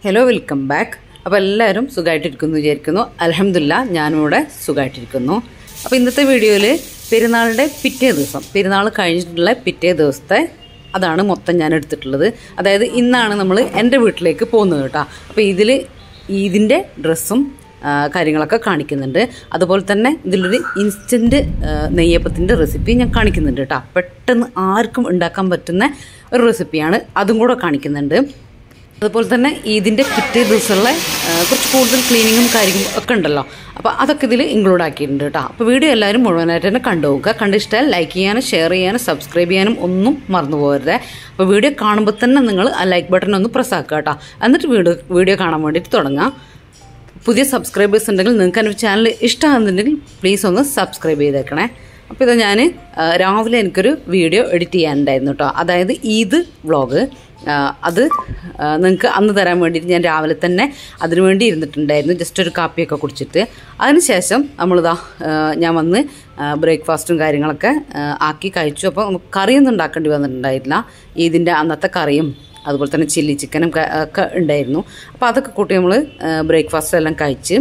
hello welcome back അപ്പോൾ എല്ലാവരും സുഖമായിട്ടിരിക്കുന്നു വിചാരിക്കുന്നു അലഹമില്ല ഞാനിവിടെ സുഖമായിട്ടിരിക്കുന്നു അപ്പോൾ ഇന്നത്തെ വീഡിയോയിൽ പെരുന്നാളിൻ്റെ പിറ്റേ ദിവസം പെരുന്നാൾ കഴിഞ്ഞിട്ടുള്ള പിറ്റേ ദിവസത്തെ അതാണ് മൊത്തം ഞാൻ എടുത്തിട്ടുള്ളത് അതായത് ഇന്നാണ് നമ്മൾ എൻ്റെ വീട്ടിലേക്ക് പോകുന്നത് കേട്ടോ അപ്പോൾ ഇതിൽ ഇതിൻ്റെ ഡ്രസ്സും ആ, കാര്യങ്ങളൊക്കെ കാണിക്കുന്നുണ്ട് അതുപോലെ തന്നെ ഇതിലൊരു ഇൻസ്റ്റൻറ്റ് നെയ്യപ്പത്തിൻ്റെ റെസിപ്പി ഞാൻ കാണിക്കുന്നുണ്ട് കേട്ടോ പെട്ടെന്ന് ആർക്കും ഉണ്ടാക്കാൻ പറ്റുന്ന ഒരു റെസിപ്പിയാണ് അതും കൂടെ കാണിക്കുന്നുണ്ട് അതുപോലെ തന്നെ ഇതിൻ്റെ പിറ്റേ ദിവസമുള്ള ആ, കുറച്ച് കൂടുതൽ ക്ലീനിങ്ങും കാര്യങ്ങളും ഒക്കെ ഉണ്ടല്ലോ അപ്പോൾ അതൊക്കെ ഇതിൽ ഇൻക്ലൂഡ് ആക്കിയിട്ടുണ്ട് കേട്ടോ അപ്പോൾ വീഡിയോ എല്ലാവരും മുഴുവനായിട്ട് തന്നെ കണ്ടുപോകുക കണ്ടിഷ്ടമായാൽ ലൈക്ക് ചെയ്യാനും ഷെയർ ചെയ്യാനും സബ്സ്ക്രൈബ് ചെയ്യാനും ഒന്നും മറന്നു പോകരുത് അപ്പോൾ വീഡിയോ കാണുമ്പോൾ തന്നെ നിങ്ങൾ ആ ലൈക്ക് ബട്ടൺ ഒന്ന് പ്രസ് ആക്കുക കേട്ടോ എന്നിട്ട് വീഡിയോ വീഡിയോ കാണാൻ വേണ്ടിയിട്ട് തുടങ്ങാം പുതിയ സബ്സ്ക്രൈബേഴ്സ് ഉണ്ടെങ്കിൽ നിങ്ങൾക്ക് എൻ്റെ ചാനൽ ഇഷ്ടമാകുന്നുണ്ടെങ്കിൽ പ്ലീസ് ഒന്ന് സബ്സ്ക്രൈബ് ചെയ്തേക്കണേ അപ്പോൾ ഇത് ഞാൻ രാവിലെ എനിക്കൊരു വീഡിയോ എഡിറ്റ് ചെയ്യാനുണ്ടായിരുന്നു കേട്ടോ അതായത് ഈദ് വ്ളോഗ് അത് നിങ്ങൾക്ക് അന്ന് തരാൻ വേണ്ടിയിട്ട് ഞാൻ രാവിലെ തന്നെ അതിനു വേണ്ടി ഇരുന്നിട്ടുണ്ടായിരുന്നു ജസ്റ്റ് ഒരു കാപ്പിയൊക്കെ കുടിച്ചിട്ട് അതിനുശേഷം നമ്മളിതാ ആ, ഞാൻ വന്ന് ബ്രേക്ക്ഫാസ്റ്റും കാര്യങ്ങളൊക്കെ ആ, ആക്കി കഴിച്ചു അപ്പോൾ നമുക്ക് കറിയൊന്നും ഉണ്ടാക്കേണ്ടി വന്നിട്ടുണ്ടായിട്ടില്ല ഈദിൻ്റെ അന്നത്തെ കറിയും അതുപോലെ തന്നെ ചില്ലി ചിക്കനും ക- ഒക്കെ ഉണ്ടായിരുന്നു അപ്പോൾ അതൊക്കെ കൂട്ടി നമ്മൾ ബ്രേക്ക്ഫാസ്റ്റ് എല്ലാം കഴിച്ച്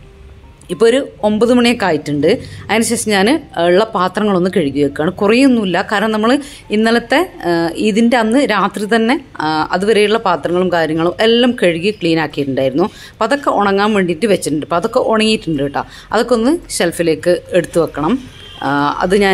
ഇപ്പോൾ ഒരു ഒമ്പത് മണിയൊക്കെ ആയിട്ടുണ്ട് അതിനുശേഷം ഞാൻ ഉള്ള പാത്രങ്ങളൊന്ന് കഴുകി വെക്കുകയാണ് കുറേയൊന്നുമില്ല കാരണം നമ്മൾ ഇന്നലത്തെ ആ, ഇതിൻ്റെ അന്ന് രാത്രി തന്നെ ആ, അതുവരെയുള്ള പാത്രങ്ങളും കാര്യങ്ങളും എല്ലാം കഴുകി ക്ലീൻ ആക്കിയിട്ടുണ്ടായിരുന്നു അപ്പോൾ അതൊക്കെ ഉണങ്ങാൻ വേണ്ടിയിട്ട് വെച്ചിട്ടുണ്ട് അപ്പോൾ അതൊക്കെ ഉണങ്ങിയിട്ടുണ്ട് കേട്ടോ അതൊക്കെ ഒന്ന് ഷെൽഫിലേക്ക് എടുത്തു വെക്കണം ആ, അത് ഞാൻ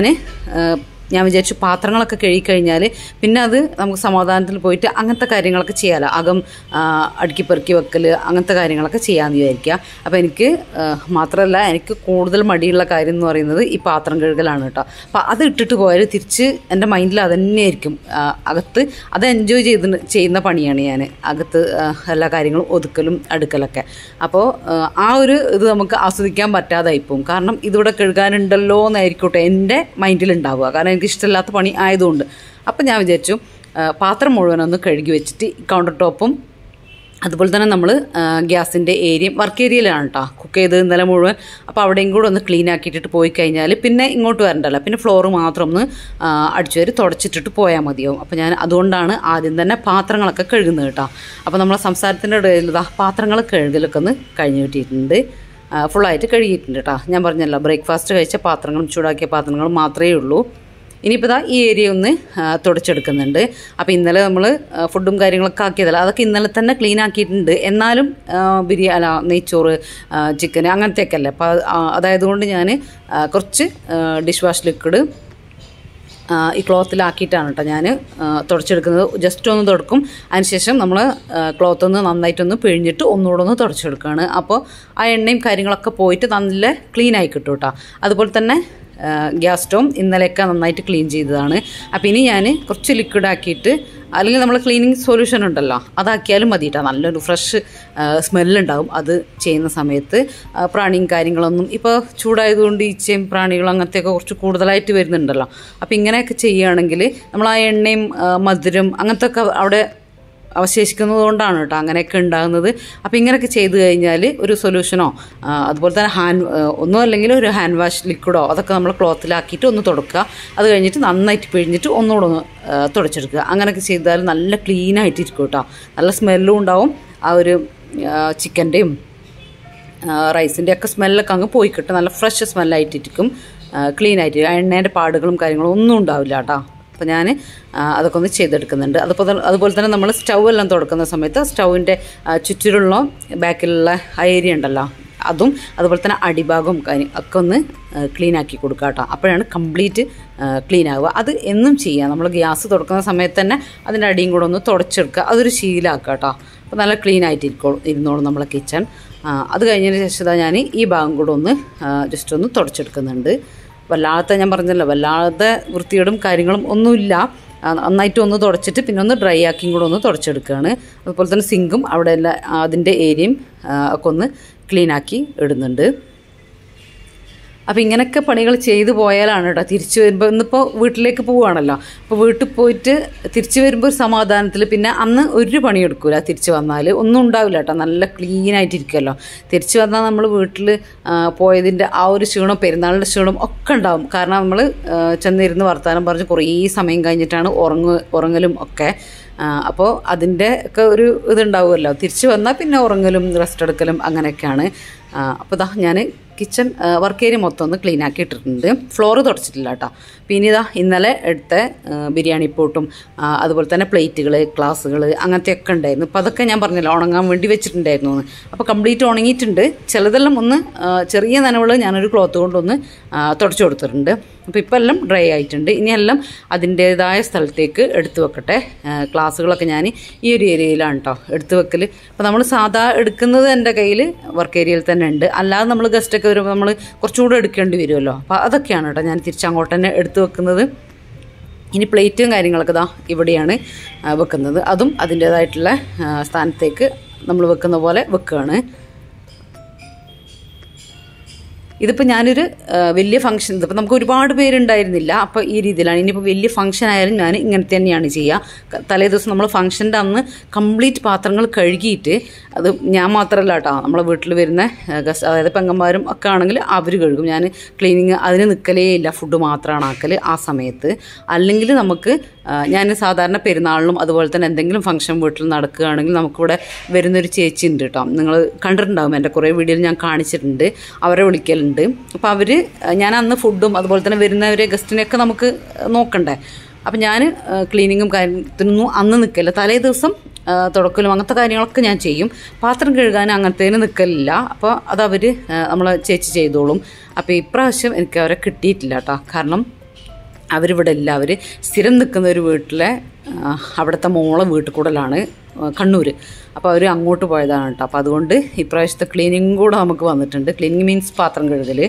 ഞാൻ വിചാരിച്ചു പാത്രങ്ങളൊക്കെ കഴുകിക്കഴിഞ്ഞാൽ പിന്നെ അത് നമുക്ക് സമാധാനത്തിൽ പോയിട്ട് അങ്ങനത്തെ കാര്യങ്ങളൊക്കെ ചെയ്യാമല്ലോ അകം ആ, അടുക്കി പെറുക്കി വെക്കൽ അങ്ങനത്തെ കാര്യങ്ങളൊക്കെ ചെയ്യാമെന്ന് വിചാരിക്കുക അപ്പോൾ എനിക്ക് ആ, മാത്രമല്ല എനിക്ക് കൂടുതൽ മടിയുള്ള കാര്യം എന്ന് പറയുന്നത് ഈ പാത്രം കഴുകലാണ് കേട്ടോ അപ്പോൾ അത് ഇട്ടിട്ട് പോയാൽ തിരിച്ച് എൻ്റെ മൈൻഡിൽ അത് തന്നെയായിരിക്കും ആ, അകത്ത് അത് എൻജോയ് ചെയ്ത് ചെയ്യുന്ന പണിയാണ് ഞാൻ അകത്ത് ആ, എല്ലാ കാര്യങ്ങളും ഒതുക്കലും അടുക്കലൊക്കെ അപ്പോൾ ആ ഒരു ഇത് നമുക്ക് ആസ്വദിക്കാൻ പറ്റാതായി പോകും കാരണം ഇതിവിടെ കഴുകാനുണ്ടല്ലോ എന്നായിരിക്കട്ടെ എൻ്റെ മൈൻഡിലുണ്ടാവുക കാരണം എനിക്ക് ഇഷ്ടമില്ലാത്ത പണി ആയതുകൊണ്ട് അപ്പം ഞാൻ വിചാരിച്ചു ആ, പാത്രം മുഴുവനൊന്ന് കഴുകി വെച്ചിട്ട് കൗണ്ടർ ടോപ്പും അതുപോലെ തന്നെ നമ്മൾ ഗ്യാസിൻ്റെ ഏരിയയും വർക്ക് ഏരിയയിലാണ് കേട്ടോ കുക്ക് ചെയ്ത് ഇന്നലെ മുഴുവൻ അപ്പോൾ അവിടെയും കൂടെ ഒന്ന് ക്ലീൻ ആക്കിയിട്ടിട്ട് പോയി കഴിഞ്ഞാൽ പിന്നെ ഇങ്ങോട്ട് വരണ്ടല്ലോ പിന്നെ ഫ്ലോർ മാത്രം ഒന്ന് ആ, അടിച്ചു വരി തുടച്ചിട്ടിട്ട് പോയാൽ മതിയാവും അപ്പോൾ ഞാൻ അതുകൊണ്ടാണ് ആദ്യം തന്നെ പാത്രങ്ങളൊക്കെ കഴുകുന്നത് കേട്ടോ അപ്പോൾ നമ്മളെ സംസാരത്തിൻ്റെ ഇടയിൽ ഇതാ പാത്രങ്ങൾ കഴുകലൊക്കെ ഒന്ന് കഴിഞ്ഞ് കിട്ടിയിട്ടുണ്ട് ആ, ഫുള്ളായിട്ട് കഴുകിയിട്ടുണ്ട് കേട്ടോ ഞാൻ പറഞ്ഞല്ലോ ബ്രേക്ക്ഫാസ്റ്റ് കഴിച്ച പാത്രങ്ങളും ചൂടാക്കിയ പാത്രങ്ങളും മാത്രമേ ഉള്ളൂ ഇനിയിപ്പോൾ ഇതാ ഈ ഏരിയ ഒന്ന് ആ, തുടച്ചെടുക്കുന്നുണ്ട് അപ്പോൾ ഇന്നലെ നമ്മൾ ഫുഡും കാര്യങ്ങളൊക്കെ ആക്കിയതല്ല അതൊക്കെ ഇന്നലെ തന്നെ ക്ലീൻ ആക്കിയിട്ടുണ്ട് എന്നാലും ബിരിയാണി അല്ല നെയ്ച്ചോറ് ചിക്കൻ അങ്ങനത്തെയൊക്കെ അല്ലേ അപ്പോൾ അതായത് കൊണ്ട് ഞാൻ കുറച്ച് ഡിഷ് വാഷ് ലിക്വിഡ് ആ, ഈ ക്ലോത്തിലാക്കിയിട്ടാണ് കേട്ടോ ഞാൻ തുടച്ചെടുക്കുന്നത് ജസ്റ്റ് ഒന്ന് തുടക്കും അതിനുശേഷം നമ്മൾ ക്ലോത്ത് ഒന്ന് നന്നായിട്ടൊന്ന് പിഴിഞ്ഞിട്ട് ഒന്നുകൂടെ ഒന്ന് തുടച്ചെടുക്കുകയാണ് അപ്പോൾ ആ എണ്ണയും കാര്യങ്ങളൊക്കെ പോയിട്ട് നല്ല ക്ലീൻ ആയി കിട്ടും കേട്ടോ അതുപോലെ തന്നെ ആ, ഗ്യാസ് സ്റ്റോം ഇന്നലെയൊക്കെ നന്നായിട്ട് ക്ലീൻ ചെയ്തതാണ് അപ്പോൾ ഇനി ഞാൻ കുറച്ച് ലിക്വിഡ് ആക്കിയിട്ട് അല്ലെങ്കിൽ നമ്മൾ ക്ലീനിങ് സൊല്യൂഷൻ ഉണ്ടല്ലോ അതാക്കിയാലും മതി കേട്ടോ നല്ലൊരു ഫ്രഷ് സ്മെല്ലുണ്ടാവും അത് ചെയ്യുന്ന സമയത്ത് ആ, പ്രാണിയും കാര്യങ്ങളൊന്നും ഇപ്പോൾ ചൂടായതുകൊണ്ട് ഈച്ചയും പ്രാണികളും അങ്ങനത്തെയൊക്കെ കുറച്ച് കൂടുതലായിട്ട് വരുന്നുണ്ടല്ലോ അപ്പോൾ ഇങ്ങനെയൊക്കെ ചെയ്യുകയാണെങ്കിൽ നമ്മൾ ആ എണ്ണയും ആ, മധുരം അങ്ങനത്തെ ഒക്കെ അവിടെ അവശേഷിക്കുന്നത് കൊണ്ടാണ് കേട്ടോ അങ്ങനെയൊക്കെ ഉണ്ടാകുന്നത് അപ്പോൾ ഇങ്ങനെയൊക്കെ ചെയ്ത് കഴിഞ്ഞാൽ ഒരു സൊല്യൂഷനോ ആ, അതുപോലെ തന്നെ ഹാൻഡ് ഒന്നും അല്ലെങ്കിൽ ഒരു ഹാൻഡ് വാഷ് ലിക്വിഡോ അതൊക്കെ നമ്മൾ ക്ലോത്തിലാക്കിയിട്ട് ഒന്ന് തുടക്കുക അത് കഴിഞ്ഞിട്ട് നന്നായിട്ട് പിഴിഞ്ഞിട്ട് ഒന്നുകൂടെ ഒന്ന് ആ, തുടച്ചെടുക്കുക അങ്ങനെയൊക്കെ ചെയ്താൽ നല്ല ക്ലീൻ ആയിട്ടിരിക്കും കേട്ടോ നല്ല സ്മെല്ലും ഉണ്ടാവും ആ ഒരു ചിക്കൻ്റെയും റൈസിൻ്റെ ഒക്കെ സ്മെല്ലൊക്കെ അങ്ങ് പോയി കിട്ടും നല്ല ഫ്രഷ് സ്മെല്ലായിട്ടിരിക്കും ക്ലീൻ ആയിട്ട് എണ്ണേൻ്റെ പാടുകളും കാര്യങ്ങളും ഒന്നും ഉണ്ടാവില്ല കേട്ടോ അപ്പോൾ ഞാൻ അതൊക്കെ ഒന്ന് ചെയ്തെടുക്കുന്നുണ്ട് അതുപോലെ അതുപോലെ തന്നെ നമ്മൾ സ്റ്റൗ എല്ലാം തുടക്കുന്ന സമയത്ത് സ്റ്റൗവിൻ്റെ ചുറ്റിലുള്ള ബാക്കിലുള്ള ആ ഏരിയ ഉണ്ടല്ലോ അതും അതുപോലെ തന്നെ അടിഭാഗവും കാര്യം ഒക്കെ ഒന്ന് ക്ലീൻ ആക്കി കൊടുക്കുക കേട്ടോ അപ്പോഴാണ് കംപ്ലീറ്റ് ക്ലീൻ ആവുക അത് എന്നും ചെയ്യുക നമ്മൾ ഗ്യാസ് തുറക്കുന്ന സമയത്ത് തന്നെ അതിൻ്റെ അടിയും കൂടെ ഒന്ന് തുടച്ചെടുക്കുക അതൊരു ശീലമാക്കുക കേട്ടോ അപ്പോൾ നല്ല ക്ലീൻ ആയിട്ട് ഇരിക്കോളും ഇരുന്നോളും നമ്മളെ കിച്ചൺ അത് കഴിഞ്ഞതിന് ശേഷം ഇതാ ഞാൻ ഈ ഭാഗം കൂടെ ഒന്ന് ജസ്റ്റ് ഒന്ന് തുടച്ചെടുക്കുന്നുണ്ട് വല്ലാത്ത ഞാൻ പറഞ്ഞല്ലോ വല്ലാതെ വൃത്തിയോടും കാര്യങ്ങളും ഒന്നുമില്ല ആ, നന്നായിട്ട് ഒന്ന് തുടച്ചിട്ട് പിന്നെ ഒന്ന് ഡ്രൈ ആക്കിയും കൂടെ ഒന്ന് തുടച്ചെടുക്കുകയാണ് അതുപോലെ തന്നെ സിങ്കും അവിടെ എല്ലാ അതിൻ്റെ ഏരിയയും ആ, ഒക്കെ ഒന്ന് ക്ലീൻ ആക്കി ഇടുന്നുണ്ട് അപ്പോൾ ഇങ്ങനെയൊക്കെ പണികൾ ചെയ്തു പോയാലാണ് കേട്ടോ തിരിച്ചു വരുമ്പോൾ ഇന്നിപ്പോൾ വീട്ടിലേക്ക് പോവുകയാണല്ലോ അപ്പോൾ വീട്ടിൽ പോയിട്ട് തിരിച്ചു വരുമ്പോൾ ഒരു സമാധാനത്തിൽ പിന്നെ അന്ന് ഒരു പണി എടുക്കൂല തിരിച്ചു വന്നാൽ ഒന്നും ഉണ്ടാവില്ല കേട്ടോ നല്ല ക്ലീൻ ആയിട്ടിരിക്കുമല്ലോ തിരിച്ചു വന്നാൽ നമ്മൾ വീട്ടിൽ പോയതിൻ്റെ ആ ഒരു ക്ഷീണം പെരുന്നാളിൻ്റെ ക്ഷീണം ഒക്കെ ഉണ്ടാവും കാരണം നമ്മൾ ചെന്നിരുന്ന് വർത്തമാനം പറഞ്ഞ് കുറേ സമയം കഴിഞ്ഞിട്ടാണ് ഉറങ്ങ ഉറങ്ങലും ഒക്കെ അപ്പോൾ അതിൻ്റെ ഒക്കെ ഒരു ഇതുണ്ടാവുമല്ലോ തിരിച്ച് വന്നാൽ പിന്നെ ഉറങ്ങലും റെസ്റ്റ് എടുക്കലും അങ്ങനെയൊക്കെയാണ് അപ്പോൾ ഇതാ ഞാൻ കിച്ചൺ വർക്ക് ഏരിയ മൊത്തം ഒന്ന് ക്ലീൻ ആക്കി ഇട്ടിട്ടുണ്ട് ഫ്ലോർ തുടച്ചിട്ടില്ല കേട്ടോ പിന്നെ ഇതാ ഇന്നലെ എടുത്ത ആ, ബിരിയാണി പോട്ടും ആ, അതുപോലെ തന്നെ പ്ലേറ്റുകൾ ഗ്ലാസ്സുകൾ അങ്ങനത്തെയൊക്കെ ഉണ്ടായിരുന്നു അപ്പോൾ അതൊക്കെ ഞാൻ പറഞ്ഞല്ലോ ഉണങ്ങാൻ വേണ്ടി വെച്ചിട്ടുണ്ടായിരുന്നു എന്ന് അപ്പോൾ കംപ്ലീറ്റ് ഉണങ്ങിയിട്ടുണ്ട് ചിലതെല്ലാം ഒന്ന് ആ, ചെറിയ നനവുകൾ ഞാനൊരു ക്ലോത്ത് കൊണ്ടൊന്ന് ആ, തുടച്ചു കൊടുത്തിട്ടുണ്ട് അപ്പോൾ ഇപ്പോൾ എല്ലാം ഡ്രൈ ആയിട്ടുണ്ട് ഇനിയെല്ലാം അതിൻ്റേതായ സ്ഥലത്തേക്ക് എടുത്തു വെക്കട്ടെ ആ, ക്ലാസ്സുകളൊക്കെ ഞാൻ ഈ ഒരു ഏരിയയിലാണ് കേട്ടോ എടുത്തു വെക്കൽ അപ്പോൾ നമ്മൾ സാധാ എടുക്കുന്നത് എൻ്റെ കയ്യിൽ വർക്ക് ഏരിയയിൽ തന്നെ ഉണ്ട് അല്ലാതെ നമ്മൾ ഗസ്റ്റൊക്കെ വരുമ്പോൾ നമ്മൾ കുറച്ചുകൂടെ എടുക്കേണ്ടി വരുമല്ലോ അപ്പോൾ അതൊക്കെയാണ് കേട്ടോ ഞാൻ തിരിച്ചങ്ങോട്ട് തന്നെ എടുത്തു വെക്കുന്നത് ഇനി പ്ലേറ്റും കാര്യങ്ങളൊക്കെ ഇതാ ഇവിടെയാണ് ആ, വെക്കുന്നത് അതും അതിൻ്റേതായിട്ടുള്ള ആ, സ്ഥാനത്തേക്ക് നമ്മൾ വെക്കുന്ന പോലെ വെക്കുകയാണ് ഇതിപ്പോൾ ഞാനൊരു ആ, വലിയ ഫംഗ്ഷൻ ഇതിപ്പോൾ നമുക്ക് ഒരുപാട് പേരുണ്ടായിരുന്നില്ല അപ്പോൾ ഈ രീതിയിലാണ് ഇനിയിപ്പോൾ വലിയ ഫംഗ്ഷൻ ആയാലും ഞാൻ ഇങ്ങനെ തന്നെയാണ് ചെയ്യുക ക- തലേ ദിവസം നമ്മൾ ഫംഗ്ഷൻ്റെ അന്ന് കംപ്ലീറ്റ് പാത്രങ്ങൾ കഴുകിയിട്ട് അത് ഞാൻ മാത്രമല്ല കേട്ടോ നമ്മളെ വീട്ടിൽ വരുന്ന ഗസ്റ്റ് അതായത് പെങ്ങന്മാരും ഒക്കെ ആണെങ്കിൽ അവർ കഴുകും ഞാൻ ക്ലീനിങ് അതിന് നിൽക്കലേ ഇല്ല ഫുഡ് മാത്രമാണ് ആക്കൽ ആ സമയത്ത് അല്ലെങ്കിൽ നമുക്ക് ആ, ഞാൻ സാധാരണ പെരുന്നാളിനും അതുപോലെ തന്നെ എന്തെങ്കിലും ഫംഗ്ഷൻ വീട്ടിൽ നടക്കുകയാണെങ്കിൽ നമുക്കിവിടെ വരുന്നൊരു ചേച്ചി ഉണ്ട് കേട്ടോ നിങ്ങൾ കണ്ടിട്ടുണ്ടാകും എൻ്റെ കുറേ വീഡിയോയിൽ ഞാൻ കാണിച്ചിട്ടുണ്ട് അവരെ വിളിക്കലുണ്ട് അപ്പോൾ അവർ ഞാൻ അന്ന് ഫുഡും അതുപോലെ തന്നെ വരുന്നവരെ ഗസ്റ്റിനെയൊക്കെ നമുക്ക് നോക്കണ്ടേ അപ്പം ഞാൻ ക്ലീനിങ്ങും കാര്യത്തിനൊന്നും അന്ന് നിൽക്കില്ല തലേ ദിവസം ആ, തുടക്കലും അങ്ങനത്തെ കാര്യങ്ങളൊക്കെ ഞാൻ ചെയ്യും പാത്രം കഴുകാൻ അങ്ങനത്തേന് നിൽക്കലില്ല അപ്പോൾ അത് അവർ നമ്മളെ ചേച്ചി ചെയ്തോളും അപ്പോൾ ഇപ്രാവശ്യം എനിക്ക് അവരെ കിട്ടിയിട്ടില്ല കേട്ടോ കാരണം അവരിവിടെ ഇല്ല അവർ സ്ഥിരം നിൽക്കുന്ന ഒരു വീട്ടിലെ ആ, അവിടുത്തെ മോളെ വീട്ടിൽ കൂടലാണ് കണ്ണൂർ അപ്പോൾ അവർ അങ്ങോട്ട് പോയതാണ് കേട്ടോ അപ്പോൾ അതുകൊണ്ട് ഇപ്രാവശ്യത്തെ ക്ലീനിങ് കൂടെ നമുക്ക് വന്നിട്ടുണ്ട് ക്ലീനിങ് മീൻസ് പാത്രം കഴുകൽ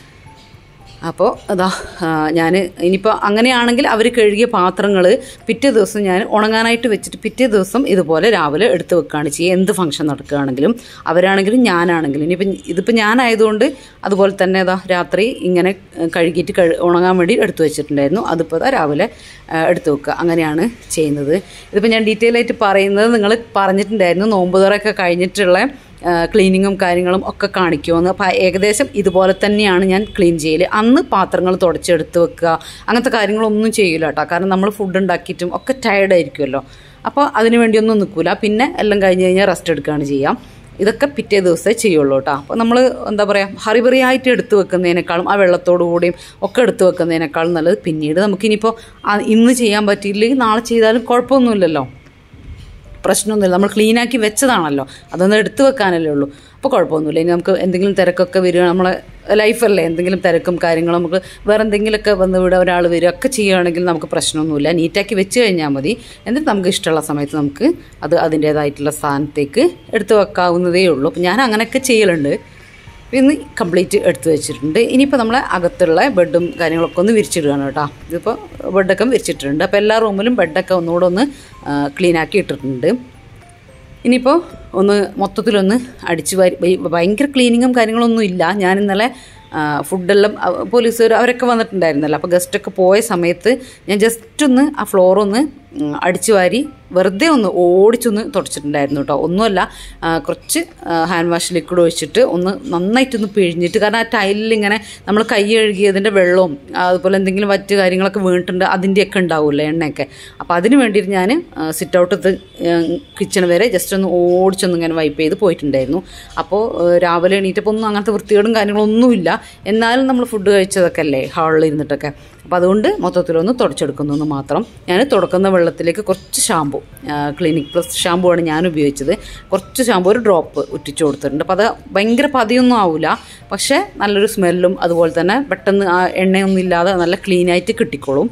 അപ്പോൾ അതാ ഞാൻ ഇനിയിപ്പോൾ അങ്ങനെയാണെങ്കിൽ അവർ കഴുകിയ പാത്രങ്ങൾ പിറ്റേ ദിവസം ഞാൻ ഉണങ്ങാനായിട്ട് വെച്ചിട്ട് പിറ്റേ ദിവസം ഇതുപോലെ രാവിലെ എടുത്ത് വെക്കുകയാണ് ചെയ്യുക എന്ത് ഫംഗ്ഷൻ നടക്കുകയാണെങ്കിലും അവരാണെങ്കിലും ഞാനാണെങ്കിലും ഇനിയിപ്പം ഇതിപ്പോൾ ഞാനായതുകൊണ്ട് അതുപോലെ തന്നെ അതാ രാത്രി ഇങ്ങനെ കഴുകിയിട്ട് കഴു ഉണങ്ങാൻ വേണ്ടി എടുത്തു വെച്ചിട്ടുണ്ടായിരുന്നു അതിപ്പോൾ അതാ രാവിലെ ആ, എടുത്ത് വെക്കുക അങ്ങനെയാണ് ചെയ്യുന്നത് ഇതിപ്പോൾ ഞാൻ ഡീറ്റെയിൽ ആയിട്ട് പറയുന്നത് നിങ്ങൾ പറഞ്ഞിട്ടുണ്ടായിരുന്നു നോമ്പ് തുറയൊക്കെ കഴിഞ്ഞിട്ടുള്ള ക്ലീനിങ്ങും കാര്യങ്ങളും ഒക്കെ കാണിക്കുമെന്ന് അപ്പോൾ ഏകദേശം ഇതുപോലെ തന്നെയാണ് ഞാൻ ക്ലീൻ ചെയ്യൽ അന്ന് പാത്രങ്ങൾ തുടച്ചെടുത്ത് വെക്കുക അങ്ങനത്തെ കാര്യങ്ങളൊന്നും ചെയ്യില്ല കേട്ടോ കാരണം നമ്മൾ ഫുഡ് ഉണ്ടാക്കിയിട്ടും ഒക്കെ ടയർഡ് ആയിരിക്കുമല്ലോ അപ്പോൾ അതിന് വേണ്ടിയൊന്നും നിൽക്കില്ല പിന്നെ എല്ലാം കഴിഞ്ഞ് കഴിഞ്ഞാൽ റെസ്റ്റ് എടുക്കുകയാണ് ചെയ്യാം ഇതൊക്കെ പിറ്റേ ദിവസമേ ചെയ്യുള്ളൂ കേട്ടോ അപ്പോൾ നമ്മൾ എന്താ പറയുക ഹറിബറിയായിട്ട് എടുത്തു വെക്കുന്നതിനേക്കാളും ആ വെള്ളത്തോടു കൂടിയും ഒക്കെ എടുത്തു വെക്കുന്നതിനേക്കാളും നല്ലത് പിന്നീട് നമുക്കിനിയിപ്പോൾ ആ ഇന്ന് ചെയ്യാൻ പറ്റിയില്ലെങ്കിൽ നാളെ ചെയ്താലും കുഴപ്പമൊന്നുമില്ലല്ലോ പ്രശ്നമൊന്നുമില്ല നമ്മൾ ക്ലീനാക്കി വെച്ചതാണല്ലോ അതൊന്ന് എടുത്തു വെക്കാനല്ലേ ഉള്ളൂ അപ്പോൾ കുഴപ്പമൊന്നുമില്ല ഇനി നമുക്ക് എന്തെങ്കിലും തിരക്കൊക്കെ വരിക നമ്മളെ ലൈഫല്ലേ എന്തെങ്കിലും തിരക്കും കാര്യങ്ങളും നമുക്ക് വേറെ എന്തെങ്കിലുമൊക്കെ വന്ന് ഇവിടെ ഒരാൾ വരിക ഒക്കെ ചെയ്യുകയാണെങ്കിൽ നമുക്ക് പ്രശ്നമൊന്നുമില്ല നീറ്റാക്കി വെച്ച് കഴിഞ്ഞാൽ മതി എന്നിട്ട് നമുക്ക് ഇഷ്ടമുള്ള സമയത്ത് നമുക്ക് അത് അതിൻ്റേതായിട്ടുള്ള സ്ഥാനത്തേക്ക് എടുത്തു വെക്കാവുന്നതേ ഉള്ളൂ അപ്പോൾ ഞാൻ അങ്ങനെയൊക്കെ ചെയ്യലുണ്ട് ഇന്ന് കംപ്ലീറ്റ് എടുത്തു വെച്ചിട്ടുണ്ട് ഇനിയിപ്പോൾ നമ്മളെ അകത്തുള്ള ബെഡും കാര്യങ്ങളൊക്കെ ഒന്ന് വിരിച്ചിടുകയാണ് കേട്ടോ ഇതിപ്പോൾ ബെഡൊക്കെ വിരിച്ചിട്ടുണ്ട് അപ്പോൾ എല്ലാ റൂമിലും ബെഡൊക്കെ ഒന്നുകൂടെ ഒന്ന് ക്ലീൻ ആക്കി ഇട്ടിട്ടുണ്ട് ഇനിയിപ്പോൾ ഒന്ന് മൊത്തത്തിലൊന്ന് അടിച്ചു വാരി ഭയ- ഭയങ്കര ക്ലീനിങ്ങും കാര്യങ്ങളൊന്നും ഇല്ല ഞാൻ ഇന്നലെ ആ, ഫുഡെല്ലാം അവ- പോലീസുകാർ അവരൊക്കെ വന്നിട്ടുണ്ടായിരുന്നല്ലോ അപ്പോൾ ഗസ്റ്റൊക്കെ പോയ സമയത്ത് ഞാൻ ജസ്റ്റ് ഒന്ന് ആ ഫ്ലോറൊന്ന് ഉം, അടിച്ചു വാരി വെറുതെ ഒന്ന് ഓടിച്ചൊന്ന് തുടച്ചിട്ടുണ്ടായിരുന്നു കേട്ടോ ഒന്നുമല്ല ആ, കുറച്ച് ഹാൻഡ് വാഷ് ലിക്വിഡ് ഒഴിച്ചിട്ട് ഒന്ന് നന്നായിട്ടൊന്ന് പിഴിഞ്ഞിട്ട് കാരണം ആ ടൈലിൽ ഇങ്ങനെ നമ്മൾ കൈ കഴുകിയതിൻ്റെ വെള്ളവും ആ, അതുപോലെ എന്തെങ്കിലും വറ്റ് കാര്യങ്ങളൊക്കെ വീണിട്ടുണ്ട് അതിൻ്റെയൊക്കെ ഉണ്ടാവുമല്ലോ എണ്ണയൊക്കെ അപ്പോൾ അതിന് വേണ്ടിയിട്ട് ഞാൻ സിറ്റ് ഔട്ട് കിച്ചൺ വരെ ജസ്റ്റ് ഒന്ന് ഓടിച്ചൊന്ന് ഇങ്ങനെ വൈപ്പ് ചെയ്ത് പോയിട്ടുണ്ടായിരുന്നു അപ്പോൾ ഏഹ്, രാവിലെ എണീറ്റപ്പോൾ ഒന്നും അങ്ങനത്തെ വൃത്തികേടും കാര്യങ്ങളൊന്നുമില്ല എന്നാലും നമ്മൾ ഫുഡ് കഴിച്ചതൊക്കെ അല്ലേ ഹാളിൽ ഇരുന്നിട്ടൊക്കെ അപ്പോൾ അതുകൊണ്ട് മൊത്തത്തിലൊന്ന് തുടച്ചെടുക്കുന്നു എന്ന് മാത്രം ഞാൻ തുടക്കുന്ന വെള്ളത്തിലേക്ക് കുറച്ച് ഷാമ്പു ക്ലിനിക് പ്ലസ് ഷാമ്പു ആണ് ഞാൻ ഉപയോഗിച്ചത് കുറച്ച് ഷാമ്പു ഒരു ഡ്രോപ്പ് ഉറ്റിച്ചു കൊടുത്തിട്ടുണ്ട് അപ്പോൾ അത് ഭയങ്കര പതിയൊന്നും ആവില്ല പക്ഷേ നല്ലൊരു സ്മെല്ലും അതുപോലെ തന്നെ പെട്ടെന്ന് ആ എണ്ണയൊന്നും ഇല്ലാതെ നല്ല ക്ലീനായിട്ട് കിട്ടിക്കോളും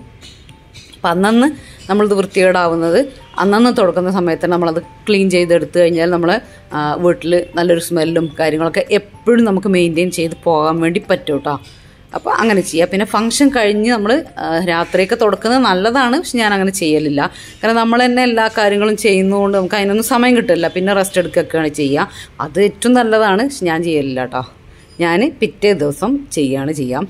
അപ്പം അന്നന്ന് നമ്മളിത് വൃത്തികേടാവുന്നത് അന്നന്ന് തുടക്കുന്ന സമയത്ത് നമ്മളത് ക്ലീൻ ചെയ്തെടുത്തു കഴിഞ്ഞാൽ നമ്മൾ വീട്ടിൽ നല്ലൊരു സ്മെല്ലും കാര്യങ്ങളൊക്കെ എപ്പോഴും നമുക്ക് മെയിൻറ്റെയിൻ ചെയ്ത് പോകാൻ വേണ്ടി പറ്റും കേട്ടോ അപ്പോൾ അങ്ങനെ ചെയ്യുക പിന്നെ ഫംഗ്ഷൻ കഴിഞ്ഞ് നമ്മൾ രാത്രിയൊക്കെ തുടക്കുന്നത് നല്ലതാണ് പക്ഷെ ഞാൻ അങ്ങനെ ചെയ്യലില്ല കാരണം നമ്മൾ തന്നെ എല്ലാ കാര്യങ്ങളും ചെയ്യുന്നതുകൊണ്ട് നമുക്ക് അതിനൊന്നും സമയം കിട്ടില്ല പിന്നെ റെസ്റ്റ് എടുക്കുകയൊക്കെയാണ് ചെയ്യുക അത് ഏറ്റവും നല്ലതാണ് പക്ഷെ ഞാൻ ചെയ്യലില്ല കേട്ടോ ഞാൻ പിറ്റേ ദിവസം ചെയ്യുകയാണ് ചെയ്യാം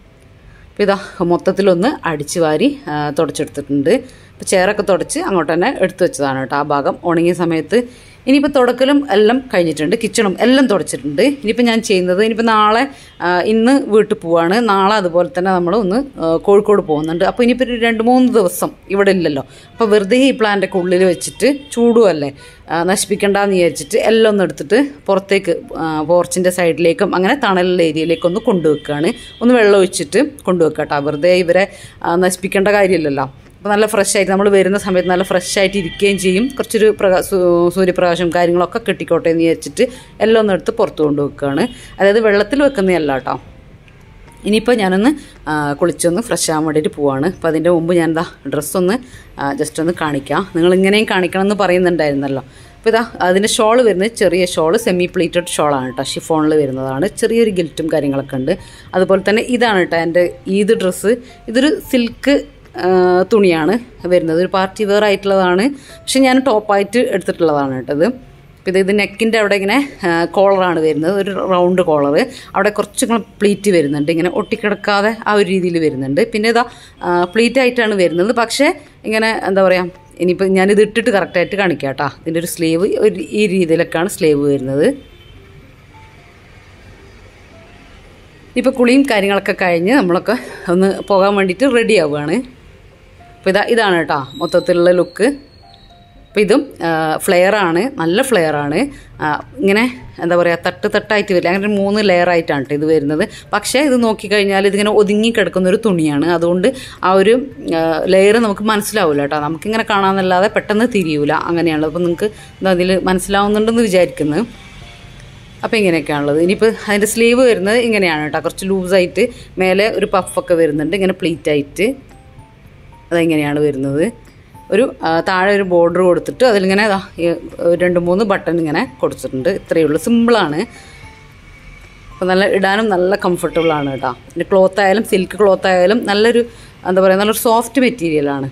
അപ്പോൾ ഇതാ മൊത്തത്തിലൊന്ന് അടിച്ചു വാരി ആ, തുടച്ചെടുത്തിട്ടുണ്ട് അപ്പോൾ ചെയറൊക്കെ തുടച്ച് അങ്ങോട്ട് തന്നെ എടുത്തു വെച്ചതാണ് കേട്ടോ ആ ഭാഗം ഉണങ്ങിയ സമയത്ത് ഇനിയിപ്പോൾ തുടക്കലും എല്ലാം കഴിഞ്ഞിട്ടുണ്ട് കിച്ചണും എല്ലാം തുടച്ചിട്ടുണ്ട് ഇനിയിപ്പോൾ ഞാൻ ചെയ്യുന്നത് ഇനിയിപ്പോൾ നാളെ ആ, ഇന്ന് വീട്ടിൽ പോവാണ് നാളെ അതുപോലെ തന്നെ നമ്മൾ ഒന്ന് ആ, കോഴിക്കോട് പോകുന്നുണ്ട് അപ്പോൾ ഇനിയിപ്പോൾ ഒരു രണ്ട് മൂന്ന് ദിവസം ഇവിടെ ഇല്ലല്ലോ അപ്പോൾ വെറുതെ ഈ പ്ലാന്റൊക്കെ ഉള്ളിൽ വെച്ചിട്ട് ചൂടുമല്ലേ ആ, നശിപ്പിക്കണ്ടെന്ന് വിചാരിച്ചിട്ട് എല്ലാം ഒന്ന് എടുത്തിട്ട് പുറത്തേക്ക് പോർച്ചിൻ്റെ സൈഡിലേക്കും അങ്ങനെ തണലുള്ള ഏരിയയിലേക്കും ഒന്ന് കൊണ്ടുവെക്കുകയാണ് ഒന്ന് വെള്ളം ഒഴിച്ചിട്ട് കൊണ്ടുവെക്കുക കേട്ടോ വെറുതെ ഇവരെ ആ, നശിപ്പിക്കേണ്ട കാര്യമില്ലല്ലോ അപ്പോൾ നല്ല ഫ്രഷ് ആയിട്ട് നമ്മൾ വരുന്ന സമയത്ത് നല്ല ഫ്രഷ് ആയിട്ട് ഇരിക്കുകയും ചെയ്യും കുറച്ചൊരു പ്രകാ സൂ- സൂര്യപ്രകാശം കാര്യങ്ങളൊക്കെ കിട്ടിക്കോട്ടെ എന്ന് വിചാരിച്ചിട്ട് എല്ലാം ഒന്ന് എടുത്ത് പുറത്ത് കൊണ്ടുവെക്കുകയാണ് അതായത് വെള്ളത്തിൽ വെക്കുന്നതല്ല കേട്ടോ ഇനിയിപ്പോൾ ഞാനൊന്ന് ആ, കുളിച്ചൊന്ന് ഫ്രഷ് ആകാൻ വേണ്ടിയിട്ട് പോവാണ് അപ്പോൾ അതിൻ്റെ മുമ്പ് ഞാൻ എന്താ ഡ്രസ്സൊന്ന് ജസ്റ്റ് ഒന്ന് കാണിക്കാം നിങ്ങൾ ഇങ്ങനെയും കാണിക്കണം എന്ന് പറയുന്നുണ്ടായിരുന്നല്ലോ അപ്പോൾ ഇതാ അതിൻ്റെ ഷോൾ വരുന്നത് ചെറിയ ഷോൾ സെമി പ്ലീറ്റഡ് ഷോളാണ് കേട്ടോ ഷിഫോണിൽ വരുന്നതാണ് ചെറിയൊരു ഗിൽറ്റും കാര്യങ്ങളൊക്കെ ഉണ്ട് അതുപോലെ തന്നെ ഇതാണ് കേട്ടോ എൻ്റെ ഈദ് ഡ്രസ്സ് ഇതൊരു സിൽക്ക് തുണിയാണ് വരുന്നത് ഒരു പാർട്ടി വെയർ ആയിട്ടുള്ളതാണ് പക്ഷെ ഞാൻ ടോപ്പായിട്ട് എടുത്തിട്ടുള്ളതാണ് കേട്ടത് അപ്പോൾ ഇത് ഇത് നെക്കിൻ്റെ അവിടെ ഇങ്ങനെ കോളറാണ് വരുന്നത് ഒരു റൗണ്ട് കോളർ അവിടെ കുറച്ചിങ്ങനെ പ്ലീറ്റ് വരുന്നുണ്ട് ഇങ്ങനെ ഒട്ടിക്കിടക്കാതെ ആ ഒരു രീതിയിൽ വരുന്നുണ്ട് പിന്നെ ഇതാ പ്ലീറ്റ് ആയിട്ടാണ് വരുന്നത് പക്ഷേ ഇങ്ങനെ എന്താ പറയുക ഇനിയിപ്പോൾ ഞാനിത് ഇട്ടിട്ട് കറക്റ്റായിട്ട് കാണിക്കാം കേട്ടോ ഇതിൻ്റെ ഒരു സ്ലീവ് ഒരു ഈ രീതിയിലൊക്കെയാണ് സ്ലീവ് വരുന്നത് ഇപ്പോൾ കുളിയും കാര്യങ്ങളൊക്കെ കഴിഞ്ഞ് നമ്മളൊക്കെ ഒന്ന് പോകാൻ വേണ്ടിയിട്ട് റെഡി ആവുകയാണ് അപ്പോൾ ഇതാ ഇതാണ് കേട്ടോ മൊത്തത്തിലുള്ള ലുക്ക് അപ്പോൾ ഇതും ഫ്ലെയർ ആണ് നല്ല ഫ്ലെയർ ആണ് ആ, ഇങ്ങനെ എന്താ പറയുക തട്ട് തട്ടായിട്ട് വരില്ല അങ്ങനെ ഒരു മൂന്ന് ലെയർ ആയിട്ടാണ് ട്ടോ ഇത് വരുന്നത് പക്ഷേ ഇത് നോക്കിക്കഴിഞ്ഞാൽ ഇതിങ്ങനെ ഒതുങ്ങി കിടക്കുന്ന ഒരു തുണിയാണ് അതുകൊണ്ട് ആ ഒരു ലെയർ നമുക്ക് മനസ്സിലാവില്ല കേട്ടോ നമുക്കിങ്ങനെ കാണാമെന്നല്ലാതെ പെട്ടെന്ന് തിരിയൂല അങ്ങനെയാണല്ലോ അപ്പോൾ നിങ്ങൾക്ക് അതിൽ മനസ്സിലാവുന്നുണ്ടെന്ന് വിചാരിക്കുന്നു അപ്പോൾ ഇങ്ങനെയൊക്കെയാണുള്ളത് ഇനിയിപ്പോൾ അതിൻ്റെ സ്ലീവ് വരുന്നത് ഇങ്ങനെയാണ് കേട്ടോ കുറച്ച് ലൂസായിട്ട് മേലെ ഒരു പഫൊക്കെ വരുന്നുണ്ട് ഇങ്ങനെ പ്ലീറ്റ് ആയിട്ട് അതെങ്ങനെയാണ് വരുന്നത് ഒരു ആ, താഴെ ഒരു ബോർഡർ കൊടുത്തിട്ട് അതിലിങ്ങനെ ദാ ഈ, ഒരു രണ്ട് മൂന്ന് ബട്ടൺ ഇങ്ങനെ കൊടുത്തിട്ടുണ്ട് ഇത്രയേ ഉള്ളൂ സിമ്പിളാണ് അപ്പോൾ നല്ല ഇടാനും നല്ല കംഫർട്ടബിൾ ആണ് കേട്ടോ പിന്നെ ക്ലോത്ത് ആയാലും സിൽക്ക് ക്ലോത്ത് ആയാലും നല്ലൊരു എന്താ പറയുക നല്ലൊരു സോഫ്റ്റ് മെറ്റീരിയലാണ്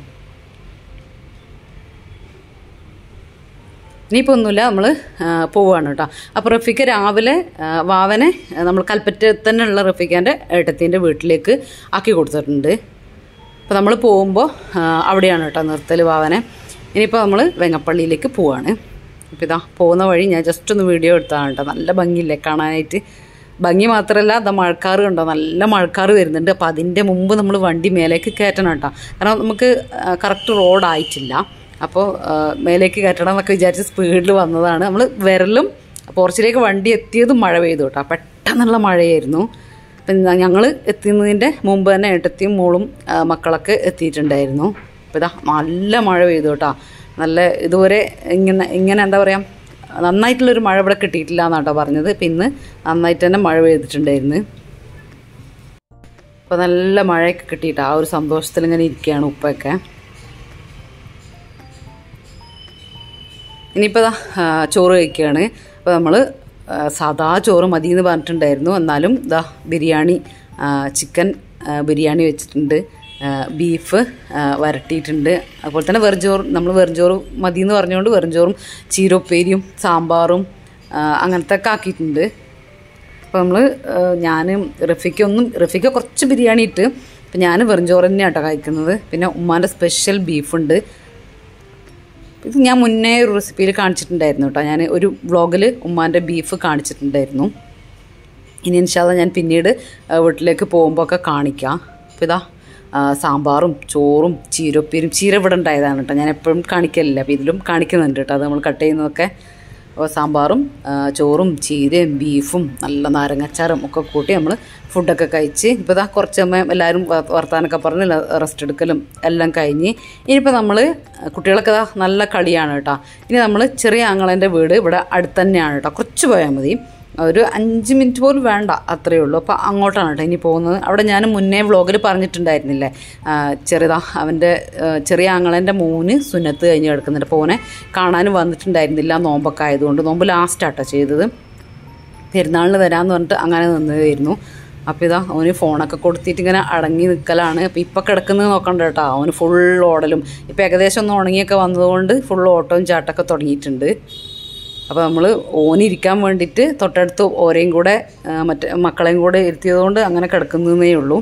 ഇനിയിപ്പോൾ ഒന്നുമില്ല നമ്മൾ പോവുകയാണ് കേട്ടോ അപ്പോൾ റഫീഖ രാവിലെ ആ, വാവനെ നമ്മൾ കൽപ്പറ്റ തന്നെയുള്ള റഫീഖാൻ്റെ ഏട്ടത്തിൻ്റെ വീട്ടിലേക്ക് ആക്കി കൊടുത്തിട്ടുണ്ട് അപ്പോൾ നമ്മൾ പോകുമ്പോൾ അവിടെയാണ് കേട്ടോ നിർത്തൽ വാവനെ ഇനിയിപ്പോൾ നമ്മൾ വെങ്ങപ്പള്ളിയിലേക്ക് പോവാണ് അപ്പോൾ ഇതാ പോകുന്ന വഴി ഞാൻ ജസ്റ്റ് ഒന്ന് വീഡിയോ എടുത്തതാണ് കേട്ടോ നല്ല ഭംഗിയില്ലേ കാണാനായിട്ട് ഭംഗി മാത്രമല്ല അത് മഴക്കാർ കണ്ടോ നല്ല മഴക്കാർ വരുന്നുണ്ട് അപ്പോൾ അതിൻ്റെ മുമ്പ് നമ്മൾ വണ്ടി മേലേക്ക് കയറ്റണം കേട്ടോ കാരണം നമുക്ക് കറക്റ്റ് റോഡായിട്ടില്ല അപ്പോൾ ആ, മേലേക്ക് കയറ്റണം എന്നൊക്കെ വിചാരിച്ച് സ്പീഡിൽ വന്നതാണ് നമ്മൾ വിരലും പോർച്ചിലേക്ക് വണ്ടി എത്തിയതും മഴ പെയ്തു കേട്ടോ പെട്ടെന്നുള്ള മഴയായിരുന്നു അപ്പം ഞങ്ങൾ എത്തുന്നതിൻ്റെ മുമ്പ് തന്നെ ഏട്ടത്തിയും മോളും ആ, മക്കളൊക്കെ എത്തിയിട്ടുണ്ടായിരുന്നു അപ്പോൾ ഇതാ നല്ല മഴ പെയ്തു കേട്ടോ നല്ല ഇതുവരെ ഇങ്ങനെ ഇങ്ങനെ എന്താ പറയുക നന്നായിട്ടുള്ളൊരു മഴ ഇവിടെ കിട്ടിയിട്ടില്ല എന്നാണ് കേട്ടോ പറഞ്ഞത് ഇപ്പം ഇന്ന് നന്നായിട്ട് തന്നെ മഴ പെയ്തിട്ടുണ്ടായിരുന്നു അപ്പോൾ നല്ല മഴയൊക്കെ കിട്ടിയിട്ട് ആ ഒരു സന്തോഷത്തിൽ ഇങ്ങനെ ഇരിക്കുകയാണ് ഉപ്പൊക്കെ ഇനിയിപ്പോൾ ദാ, ആ, ചോറ് കഴിക്കുകയാണ് അപ്പോൾ നമ്മൾ സാദാ ചോറ് മതി എന്ന് പറഞ്ഞിട്ടുണ്ടായിരുന്നു എന്നാലും ഇതാ ബിരിയാണി ആ, ചിക്കൻ ആ, ബിരിയാണി വെച്ചിട്ടുണ്ട് ആ, ബീഫ് ആ, വരട്ടിയിട്ടുണ്ട് അതുപോലെ തന്നെ വെറുംചോറ് നമ്മൾ വെറുംചോറ് മതി എന്ന് പറഞ്ഞുകൊണ്ട് വെറുംചോറും ചീരൊപ്പേരിയും സാമ്പാറും ആ, അങ്ങനത്തെ ഒക്കെ ആക്കിയിട്ടുണ്ട് അപ്പോൾ നമ്മൾ ഞാൻ റഫിക്കൊന്നും റഫിക്ക കുറച്ച് ബിരിയാണി ഇട്ട് അപ്പം ഞാൻ വെറുംചോറ് തന്നെയാണ് കേട്ടോ കഴിക്കുന്നത് പിന്നെ ഉമ്മാൻ്റെ സ്പെഷ്യൽ ബീഫുണ്ട് ഇത് ഞാൻ മുന്നേ ഒരു റെസിപ്പിയിൽ കാണിച്ചിട്ടുണ്ടായിരുന്നു കേട്ടോ ഞാൻ ഒരു വ്ളോഗിൽ ഉമ്മാൻ്റെ ബീഫ് കാണിച്ചിട്ടുണ്ടായിരുന്നു ഇനി ഇൻഷാല്ല ഞാൻ പിന്നീട് ആ, വീട്ടിലേക്ക് പോകുമ്പോൾ ഒക്കെ കാണിക്കാം അപ്പോൾ ഇതാ ആ, സാമ്പാറും ചോറും ചീരൊപ്പേരും ചീര ഇവിടെ ഉണ്ടായതാണ് കേട്ടോ ഞാൻ എപ്പോഴും കാണിക്കലില്ല അപ്പോൾ ഇതിലും കാണിക്കുന്നുണ്ട് കേട്ടോ അത് നമ്മൾ കട്ട് ചെയ്യുന്നതൊക്കെ അപ്പോൾ സാമ്പാറും ആ, ചോറും ചീരയും ബീഫും നല്ല നാരങ്ങച്ചാറും ഒക്കെ കൂട്ടി നമ്മൾ ഫുഡൊക്കെ കഴിച്ച് ഇപ്പോൾ ഇതാ കുറച്ച് സമയം എല്ലാവരും വ- വർത്താനൊക്കെ പറഞ്ഞ് റെസ്റ്റ് എടുക്കലും എല്ലാം കഴിഞ്ഞ് ഇനിയിപ്പോൾ നമ്മൾ കുട്ടികളൊക്കെ ദാ നല്ല കളിയാണ് കേട്ടോ ഇനി നമ്മൾ ചെറിയ ആങ്ങളേൻ്റെ വീട് ഇവിടെ അടുത്ത് തന്നെയാണ് കേട്ടോ കുറച്ച് പോയാൽ മതി ഒരു അഞ്ച് മിനിറ്റ് പോലും വേണ്ട അത്രയേ ഉള്ളൂ അപ്പോൾ അങ്ങോട്ടാണ് കേട്ടോ ഇനി പോകുന്നത് അവിടെ ഞാൻ മുന്നേ വ്ളോഗിൽ പറഞ്ഞിട്ടുണ്ടായിരുന്നില്ലേ ആ, ചെറുതാ അവൻ്റെ ആ, ചെറിയ ആങ്ങളേൻ്റെ മോന് സുന്നത്ത് കഴിഞ്ഞ് കിടക്കുന്നുണ്ട് അപ്പോൾ ഓനെ കാണാനും വന്നിട്ടുണ്ടായിരുന്നില്ല നോമ്പൊക്കെ ആയതുകൊണ്ട് നോമ്പ് ലാസ്റ്റാട്ടോ ചെയ്തത് പെരുന്നാളിന് വരാമെന്ന് പറഞ്ഞിട്ട് അങ്ങനെ നിന്നതായിരുന്നു അപ്പോൾ ഇതാ അവന് ഫോണൊക്കെ കൊടുത്തിട്ട് ഇങ്ങനെ അടങ്ങി നിൽക്കലാണ് അപ്പോൾ ഇപ്പം കിടക്കുന്നത് നോക്കണ്ട കേട്ടോ അവന് ഫുൾ ഓടലും ഇപ്പം ഏകദേശം ഒന്ന് ഉണങ്ങിയൊക്കെ വന്നതുകൊണ്ട് ഫുൾ ഓട്ടവും ചാട്ടൊക്കെ തുടങ്ങിയിട്ടുണ്ട് അപ്പോൾ നമ്മൾ ഓനിരിക്കാൻ വേണ്ടിയിട്ട് തൊട്ടടുത്ത് ഓരെയും കൂടെ ആ, മറ്റേ മക്കളെയും കൂടെ ഇരുത്തിയതുകൊണ്ട് അങ്ങനെ കിടക്കുന്നതേ ഉള്ളൂ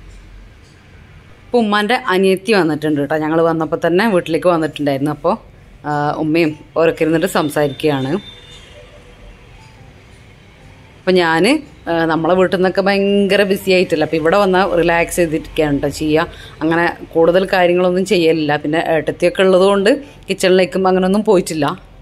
ഇപ്പോൾ ഉമ്മാൻ്റെ അനിയത്തി വന്നിട്ടുണ്ട് കേട്ടോ ഞങ്ങൾ വന്നപ്പോൾ തന്നെ വീട്ടിലേക്ക് വന്നിട്ടുണ്ടായിരുന്നു അപ്പോൾ ആ, ഉമ്മയും ഓരൊക്കെ ഇരുന്നിട്ട് സംസാരിക്കുകയാണ് അപ്പം ഞാൻ നമ്മളെ വീട്ടിൽ നിന്നൊക്കെ ഭയങ്കര ബിസി ആയിട്ടില്ല അപ്പം ഇവിടെ വന്നാൽ റിലാക്സ് ചെയ്തിരിക്കുകയാണ് കേട്ടോ ചെയ്യുക അങ്ങനെ കൂടുതൽ കാര്യങ്ങളൊന്നും ചെയ്യലില്ല പിന്നെ ഏട്ടത്തിയൊക്കെ ഉള്ളതുകൊണ്ട് കിച്ചണിലേക്കും അങ്ങനെയൊന്നും പോയിട്ടില്ല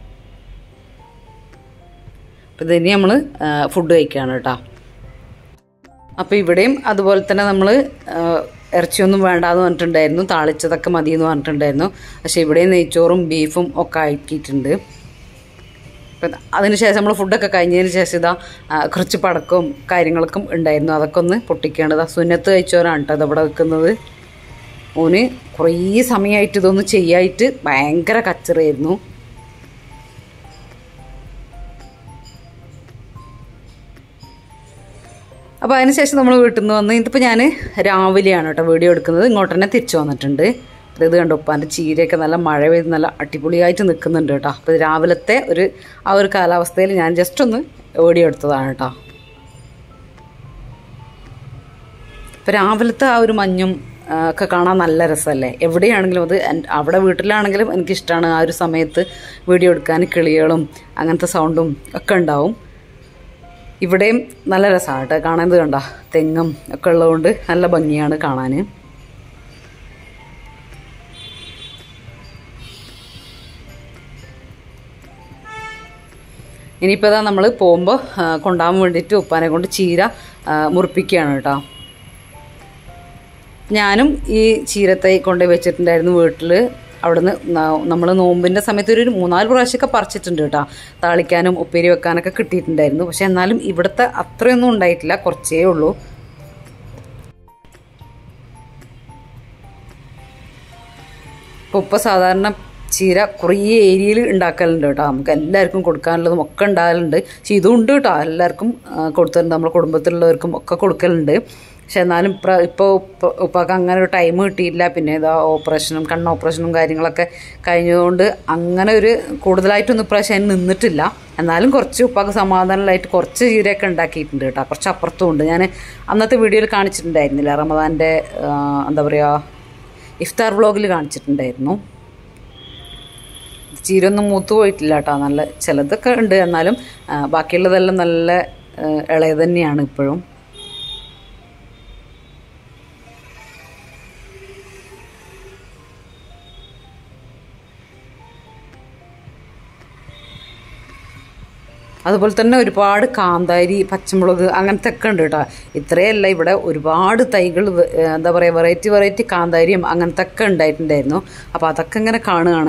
അപ്പം ഇതിനി നമ്മൾ ഫുഡ് കഴിക്കുകയാണ് കേട്ടോ അപ്പോൾ ഇവിടെയും അതുപോലെ തന്നെ നമ്മൾ ഇറച്ചിയൊന്നും വേണ്ടാന്ന് പറഞ്ഞിട്ടുണ്ടായിരുന്നു താളിച്ചതൊക്കെ മതി എന്ന് പറഞ്ഞിട്ടുണ്ടായിരുന്നു പക്ഷേ ഇവിടെയും നെയ്ച്ചോറും ബീഫും ഒക്കെ ആക്കിയിട്ടുണ്ട് അപ്പം അതിനുശേഷം നമ്മൾ ഫുഡൊക്കെ കഴിഞ്ഞതിന് ശേഷം ഇതാ ആ, കുറച്ച് പടക്കവും കാര്യങ്ങളൊക്കെ ഉണ്ടായിരുന്നു അതൊക്കെ ഒന്ന് പൊട്ടിക്കേണ്ടത് സുന്നത്ത് കഴിച്ചോരാണ് കേട്ടോ അതവിടെ വെക്കുന്നത് ഓന് കുറേ സമയമായിട്ട് ഇതൊന്ന് ചെയ്യായിട്ട് ഭയങ്കര കച്ചറായിരുന്നു അപ്പോൾ അതിനുശേഷം നമ്മൾ വീട്ടിൽ നിന്ന് വന്ന് ഇതിപ്പോൾ ഞാൻ രാവിലെയാണ് കേട്ടോ വീഡിയോ എടുക്കുന്നത് ഇങ്ങോട്ട് തന്നെ തിരിച്ചു വന്നിട്ടുണ്ട് അപ്പോൾ ഇത് കണ്ടു ഉപ്പാൻ്റെ ചീരയൊക്കെ നല്ല മഴ പെയ്ത് നല്ല അടിപൊളിയായിട്ട് നിൽക്കുന്നുണ്ട് കേട്ടോ അപ്പോൾ ഇത് രാവിലത്തെ ഒരു ആ ഒരു കാലാവസ്ഥയിൽ ഞാൻ ജസ്റ്റ് ഒന്ന് വീഡിയോ എടുത്തതാണ് കേട്ടോ ഇപ്പോൾ രാവിലത്തെ ആ ഒരു മഞ്ഞും ആ, ഒക്കെ കാണാൻ നല്ല രസമല്ലേ എവിടെയാണെങ്കിലും അത് എൻ- അവിടെ വീട്ടിലാണെങ്കിലും എനിക്കിഷ്ടമാണ് ആ ഒരു സമയത്ത് വീഡിയോ എടുക്കാൻ കിളികളും അങ്ങനത്തെ സൗണ്ടും ഒക്കെ ഉണ്ടാവും ഇവിടെയും നല്ല രസമാണ് കേട്ടോ കാണാൻ ഇത് കണ്ട തെങ്ങും ഒക്കെ ഉള്ളതുകൊണ്ട് നല്ല ഭംഗിയാണ് കാണാൻ ഇനിയിപ്പോൾ ഇതാ നമ്മൾ പോകുമ്പോൾ കൊണ്ടുപോകാൻ വേണ്ടിയിട്ട് ഉപ്പാനെ കൊണ്ട് ചീര ആ, മുറിപ്പിക്കുകയാണ് കേട്ടോ ഞാനും ഈ ചീരത്തൈ കൊണ്ട് വെച്ചിട്ടുണ്ടായിരുന്നു വീട്ടിൽ അവിടുന്ന് നമ്മൾ നോമ്പിൻ്റെ സമയത്ത് ഒരു മൂന്നാല് പ്രാവശ്യമൊക്കെ പറിച്ചിട്ടുണ്ട് കേട്ടോ താളിക്കാനും ഉപ്പേരി വെക്കാനൊക്കെ കിട്ടിയിട്ടുണ്ടായിരുന്നു പക്ഷെ എന്നാലും ഇവിടുത്തെ അത്രയൊന്നും ഉണ്ടായിട്ടില്ല കുറച്ചേ ഉള്ളൂ ഇപ്പോൾ ഉപ്പ സാധാരണ ചീര കുറേ ഏരിയയിൽ ഉണ്ടാക്കലുണ്ട് കേട്ടോ നമുക്ക് എല്ലാവർക്കും കൊടുക്കാനുള്ളതും ഒക്കെ ഉണ്ടാകലുണ്ട് പക്ഷെ ഇതും ഉണ്ട് കേട്ടോ എല്ലാവർക്കും ആ, കൊടുത്തിട്ടുണ്ട് നമ്മുടെ കുടുംബത്തിലുള്ളവർക്കും ഒക്കെ കൊടുക്കലുണ്ട് പക്ഷെ എന്നാലും ഇപ്ര ഇപ്പോൾ ഉപ്പ ഉപ്പാക്ക് അങ്ങനെ ഒരു ടൈം കിട്ടിയില്ല പിന്നെ ഇതാ ഓപ്പറേഷനും കണ്ണ് ഓപ്പറേഷനും കാര്യങ്ങളൊക്കെ കഴിഞ്ഞതുകൊണ്ട് അങ്ങനെ ഒരു കൂടുതലായിട്ടൊന്നും ഇപ്രാവശ്യം അതിന് നിന്നിട്ടില്ല എന്നാലും കുറച്ച് ഉപ്പാക്ക് സമാധാനമായിട്ട് കുറച്ച് ചീരയൊക്കെ ഉണ്ടാക്കിയിട്ടുണ്ട് കേട്ടോ കുറച്ച് അപ്പുറത്തും ഉണ്ട് ഞാൻ അന്നത്തെ വീഡിയോയിൽ കാണിച്ചിട്ടുണ്ടായിരുന്നില്ല റമദാൻ്റെ ആ, എന്താ പറയുക ഇഫ്താർ വ്ളോഗിൽ കാണിച്ചിട്ടുണ്ടായിരുന്നു ചീരൊന്നും മൂത്ത് പോയിട്ടില്ല കേട്ടോ നല്ല ചിലതൊക്കെ ഉണ്ട് എന്നാലും ആ, ബാക്കിയുള്ളതെല്ലാം നല്ല ആ, ഇളയത് തന്നെയാണ് ഇപ്പോഴും അതുപോലെ തന്നെ ഒരുപാട് കാന്താരി പച്ചമുളക് അങ്ങനത്തെ ഒക്കെ ഉണ്ട് കേട്ടോ ഇത്രയല്ല ഇവിടെ ഒരുപാട് തൈകൾ വ- ഏഹ് എന്താ പറയുക വെറൈറ്റി വെറൈറ്റി കാന്താരിയും അങ്ങനത്തെ ഒക്കെ ഉണ്ടായിട്ടുണ്ടായിരുന്നു അപ്പോൾ അതൊക്കെ ഇങ്ങനെ കാണുകയാണ്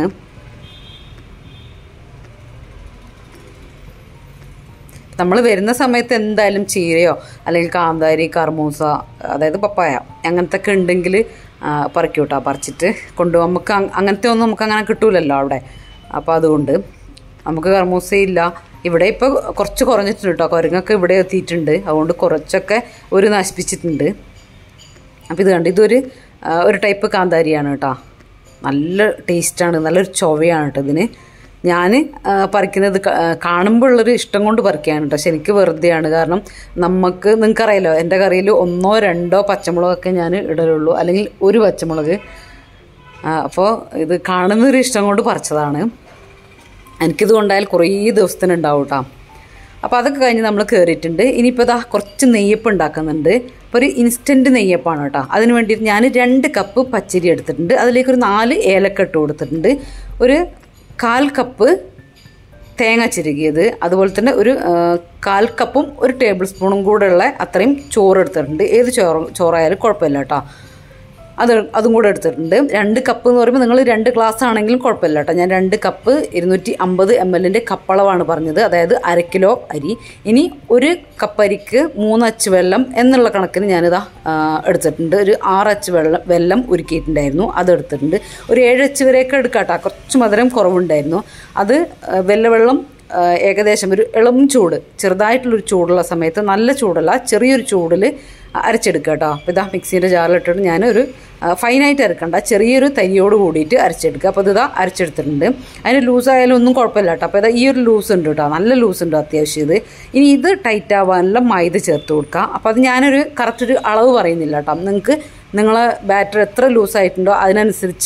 നമ്മൾ വരുന്ന സമയത്ത് എന്തായാലും ചീരയോ അല്ലെങ്കിൽ കാന്താരി കർമൂസ അതായത് പപ്പായ അങ്ങനത്തെ ഒക്കെ ഉണ്ടെങ്കിൽ പറിക്കും കേട്ടോ പറിച്ചിട്ട് കൊണ്ടു നമുക്ക് അങ്- അങ്ങനത്തെ ഒന്നും നമുക്ക് അങ്ങനെ കിട്ടൂലല്ലോ അവിടെ അപ്പോൾ അതുകൊണ്ട് നമുക്ക് കർമൂസയില്ല ഇവിടെ ഇപ്പോൾ കുറച്ച് കുറഞ്ഞിട്ടുണ്ട് കേട്ടോ കുരങ്ങൊക്കെ ഇവിടെ എത്തിയിട്ടുണ്ട് അതുകൊണ്ട് കുറച്ചൊക്കെ ഒരു നശിപ്പിച്ചിട്ടുണ്ട് അപ്പോൾ ഇത് കണ്ട് ഇതൊരു ആ, ഒരു ടൈപ്പ് കാന്താരിയാണ് കേട്ടോ നല്ല ടേസ്റ്റാണ് നല്ലൊരു ചൊവയാണ് കേട്ടോ ഇതിന് ഞാൻ പറിക്കുന്നത് ക- ആ, കാണുമ്പോഴുള്ളൊരു ഇഷ്ടം കൊണ്ട് പറിക്കുകയാണ് കേട്ടോ ശരിക്കും വെറുതെയാണ് കാരണം നമുക്ക് നിങ്ങൾക്കറിയാലോ എൻ്റെ കറിയിൽ ഒന്നോ രണ്ടോ പച്ചമുളകൊക്കെ ഞാൻ ഇടലുള്ളൂ അല്ലെങ്കിൽ ഒരു പച്ചമുളക് അപ്പോൾ ഇത് കാണുന്നൊരു ഇഷ്ടം കൊണ്ട് പറിച്ചതാണ് എനിക്കിത് കൊണ്ടായാൽ കുറേ ദിവസത്തിന് ഉണ്ടാവും കേട്ടോ അപ്പോൾ അതൊക്കെ കഴിഞ്ഞ് നമ്മൾ കയറിയിട്ടുണ്ട് ഇനിയിപ്പോൾ ഇതാ കുറച്ച് നെയ്യപ്പം ഉണ്ടാക്കുന്നുണ്ട് അപ്പോൾ ഒരു ഇൻസ്റ്റൻറ്റ് നെയ്യപ്പാണ് കേട്ടോ അതിന് വേണ്ടിയിട്ട് ഞാൻ രണ്ട് കപ്പ് പച്ചരി എടുത്തിട്ടുണ്ട് അതിലേക്ക് ഒരു നാല് ഏലക്ക ഇട്ട് കൊടുത്തിട്ടുണ്ട് ഒരു കാൽ കപ്പ് തേങ്ങ ചിരുകിയത് അതുപോലെ തന്നെ ഒരു ആ, കാൽ കപ്പും ഒരു ടേബിൾ സ്പൂണും കൂടെ ഉള്ള അത്രയും ചോറ് എടുത്തിട്ടുണ്ട് ഏത് ചോറ് ചോറായാലും കുഴപ്പമില്ല കേട്ടോ അത് അതും കൂടെ എടുത്തിട്ടുണ്ട് രണ്ട് കപ്പ് എന്ന് പറയുമ്പോൾ നിങ്ങൾ രണ്ട് ഗ്ലാസ് ആണെങ്കിലും കുഴപ്പമില്ല കേട്ടോ ഞാൻ രണ്ട് കപ്പ് ഇരുന്നൂറ്റി അമ്പത് എം എല്ലിൻ്റെ കപ്പളവാണ് പറഞ്ഞത് അതായത് അര കിലോ അരി ഇനി ഒരു കപ്പ് അരിക്ക് മൂന്ന് അച്ച് വെള്ളം എന്നുള്ള കണക്കിന് ഞാനിതാ ആ, എടുത്തിട്ടുണ്ട് ഒരു ആറ് അച്ച് വെള്ളം വെള്ളം ഉരുക്കിയിട്ടുണ്ടായിരുന്നു അത് എടുത്തിട്ടുണ്ട് ഒരു ഏഴ് അച്ച് വരെയൊക്കെ എടുക്കാം കേട്ടോ കുറച്ച് മധുരം കുറവുണ്ടായിരുന്നു അത് ആ, വെള്ളവെള്ളം ആ, ഏകദേശം ഒരു ഇളം ചൂട് ചെറുതായിട്ടുള്ളൊരു ചൂടുള്ള സമയത്ത് നല്ല ചൂടല്ല ചെറിയൊരു ചൂടിൽ അരച്ചെടുക്കുക കേട്ടോ അപ്പോൾ ഇതാ മിക്സീൻ്റെ ജാറിലിട്ടിട്ട് ഞാനൊരു ആ, ഫൈനായിട്ട് അരക്കണ്ട ചെറിയൊരു തരിയോട് കൂടിയിട്ട് അരച്ചെടുക്കുക അപ്പോൾ ഇതാ അരച്ചെടുത്തിട്ടുണ്ട് അതിന് ലൂസായാലും ഒന്നും കുഴപ്പമില്ല കേട്ടോ അപ്പോൾ ഇതാ ഈ ഒരു ലൂസ് ഉണ്ട് കേട്ടോ നല്ല ലൂസ് ഉണ്ട് അത്യാവശ്യം ഇത് ഇനി ഇത് ടൈറ്റ് ആവാനുള്ള മൈദ ചേർത്ത് കൊടുക്കുക അപ്പോൾ അത് ഞാനൊരു കറക്റ്റ് ഒരു അളവ് പറയുന്നില്ല കേട്ടോ നിങ്ങൾക്ക് നിങ്ങളെ ബാറ്റർ എത്ര ലൂസായിട്ടുണ്ടോ അതിനനുസരിച്ച്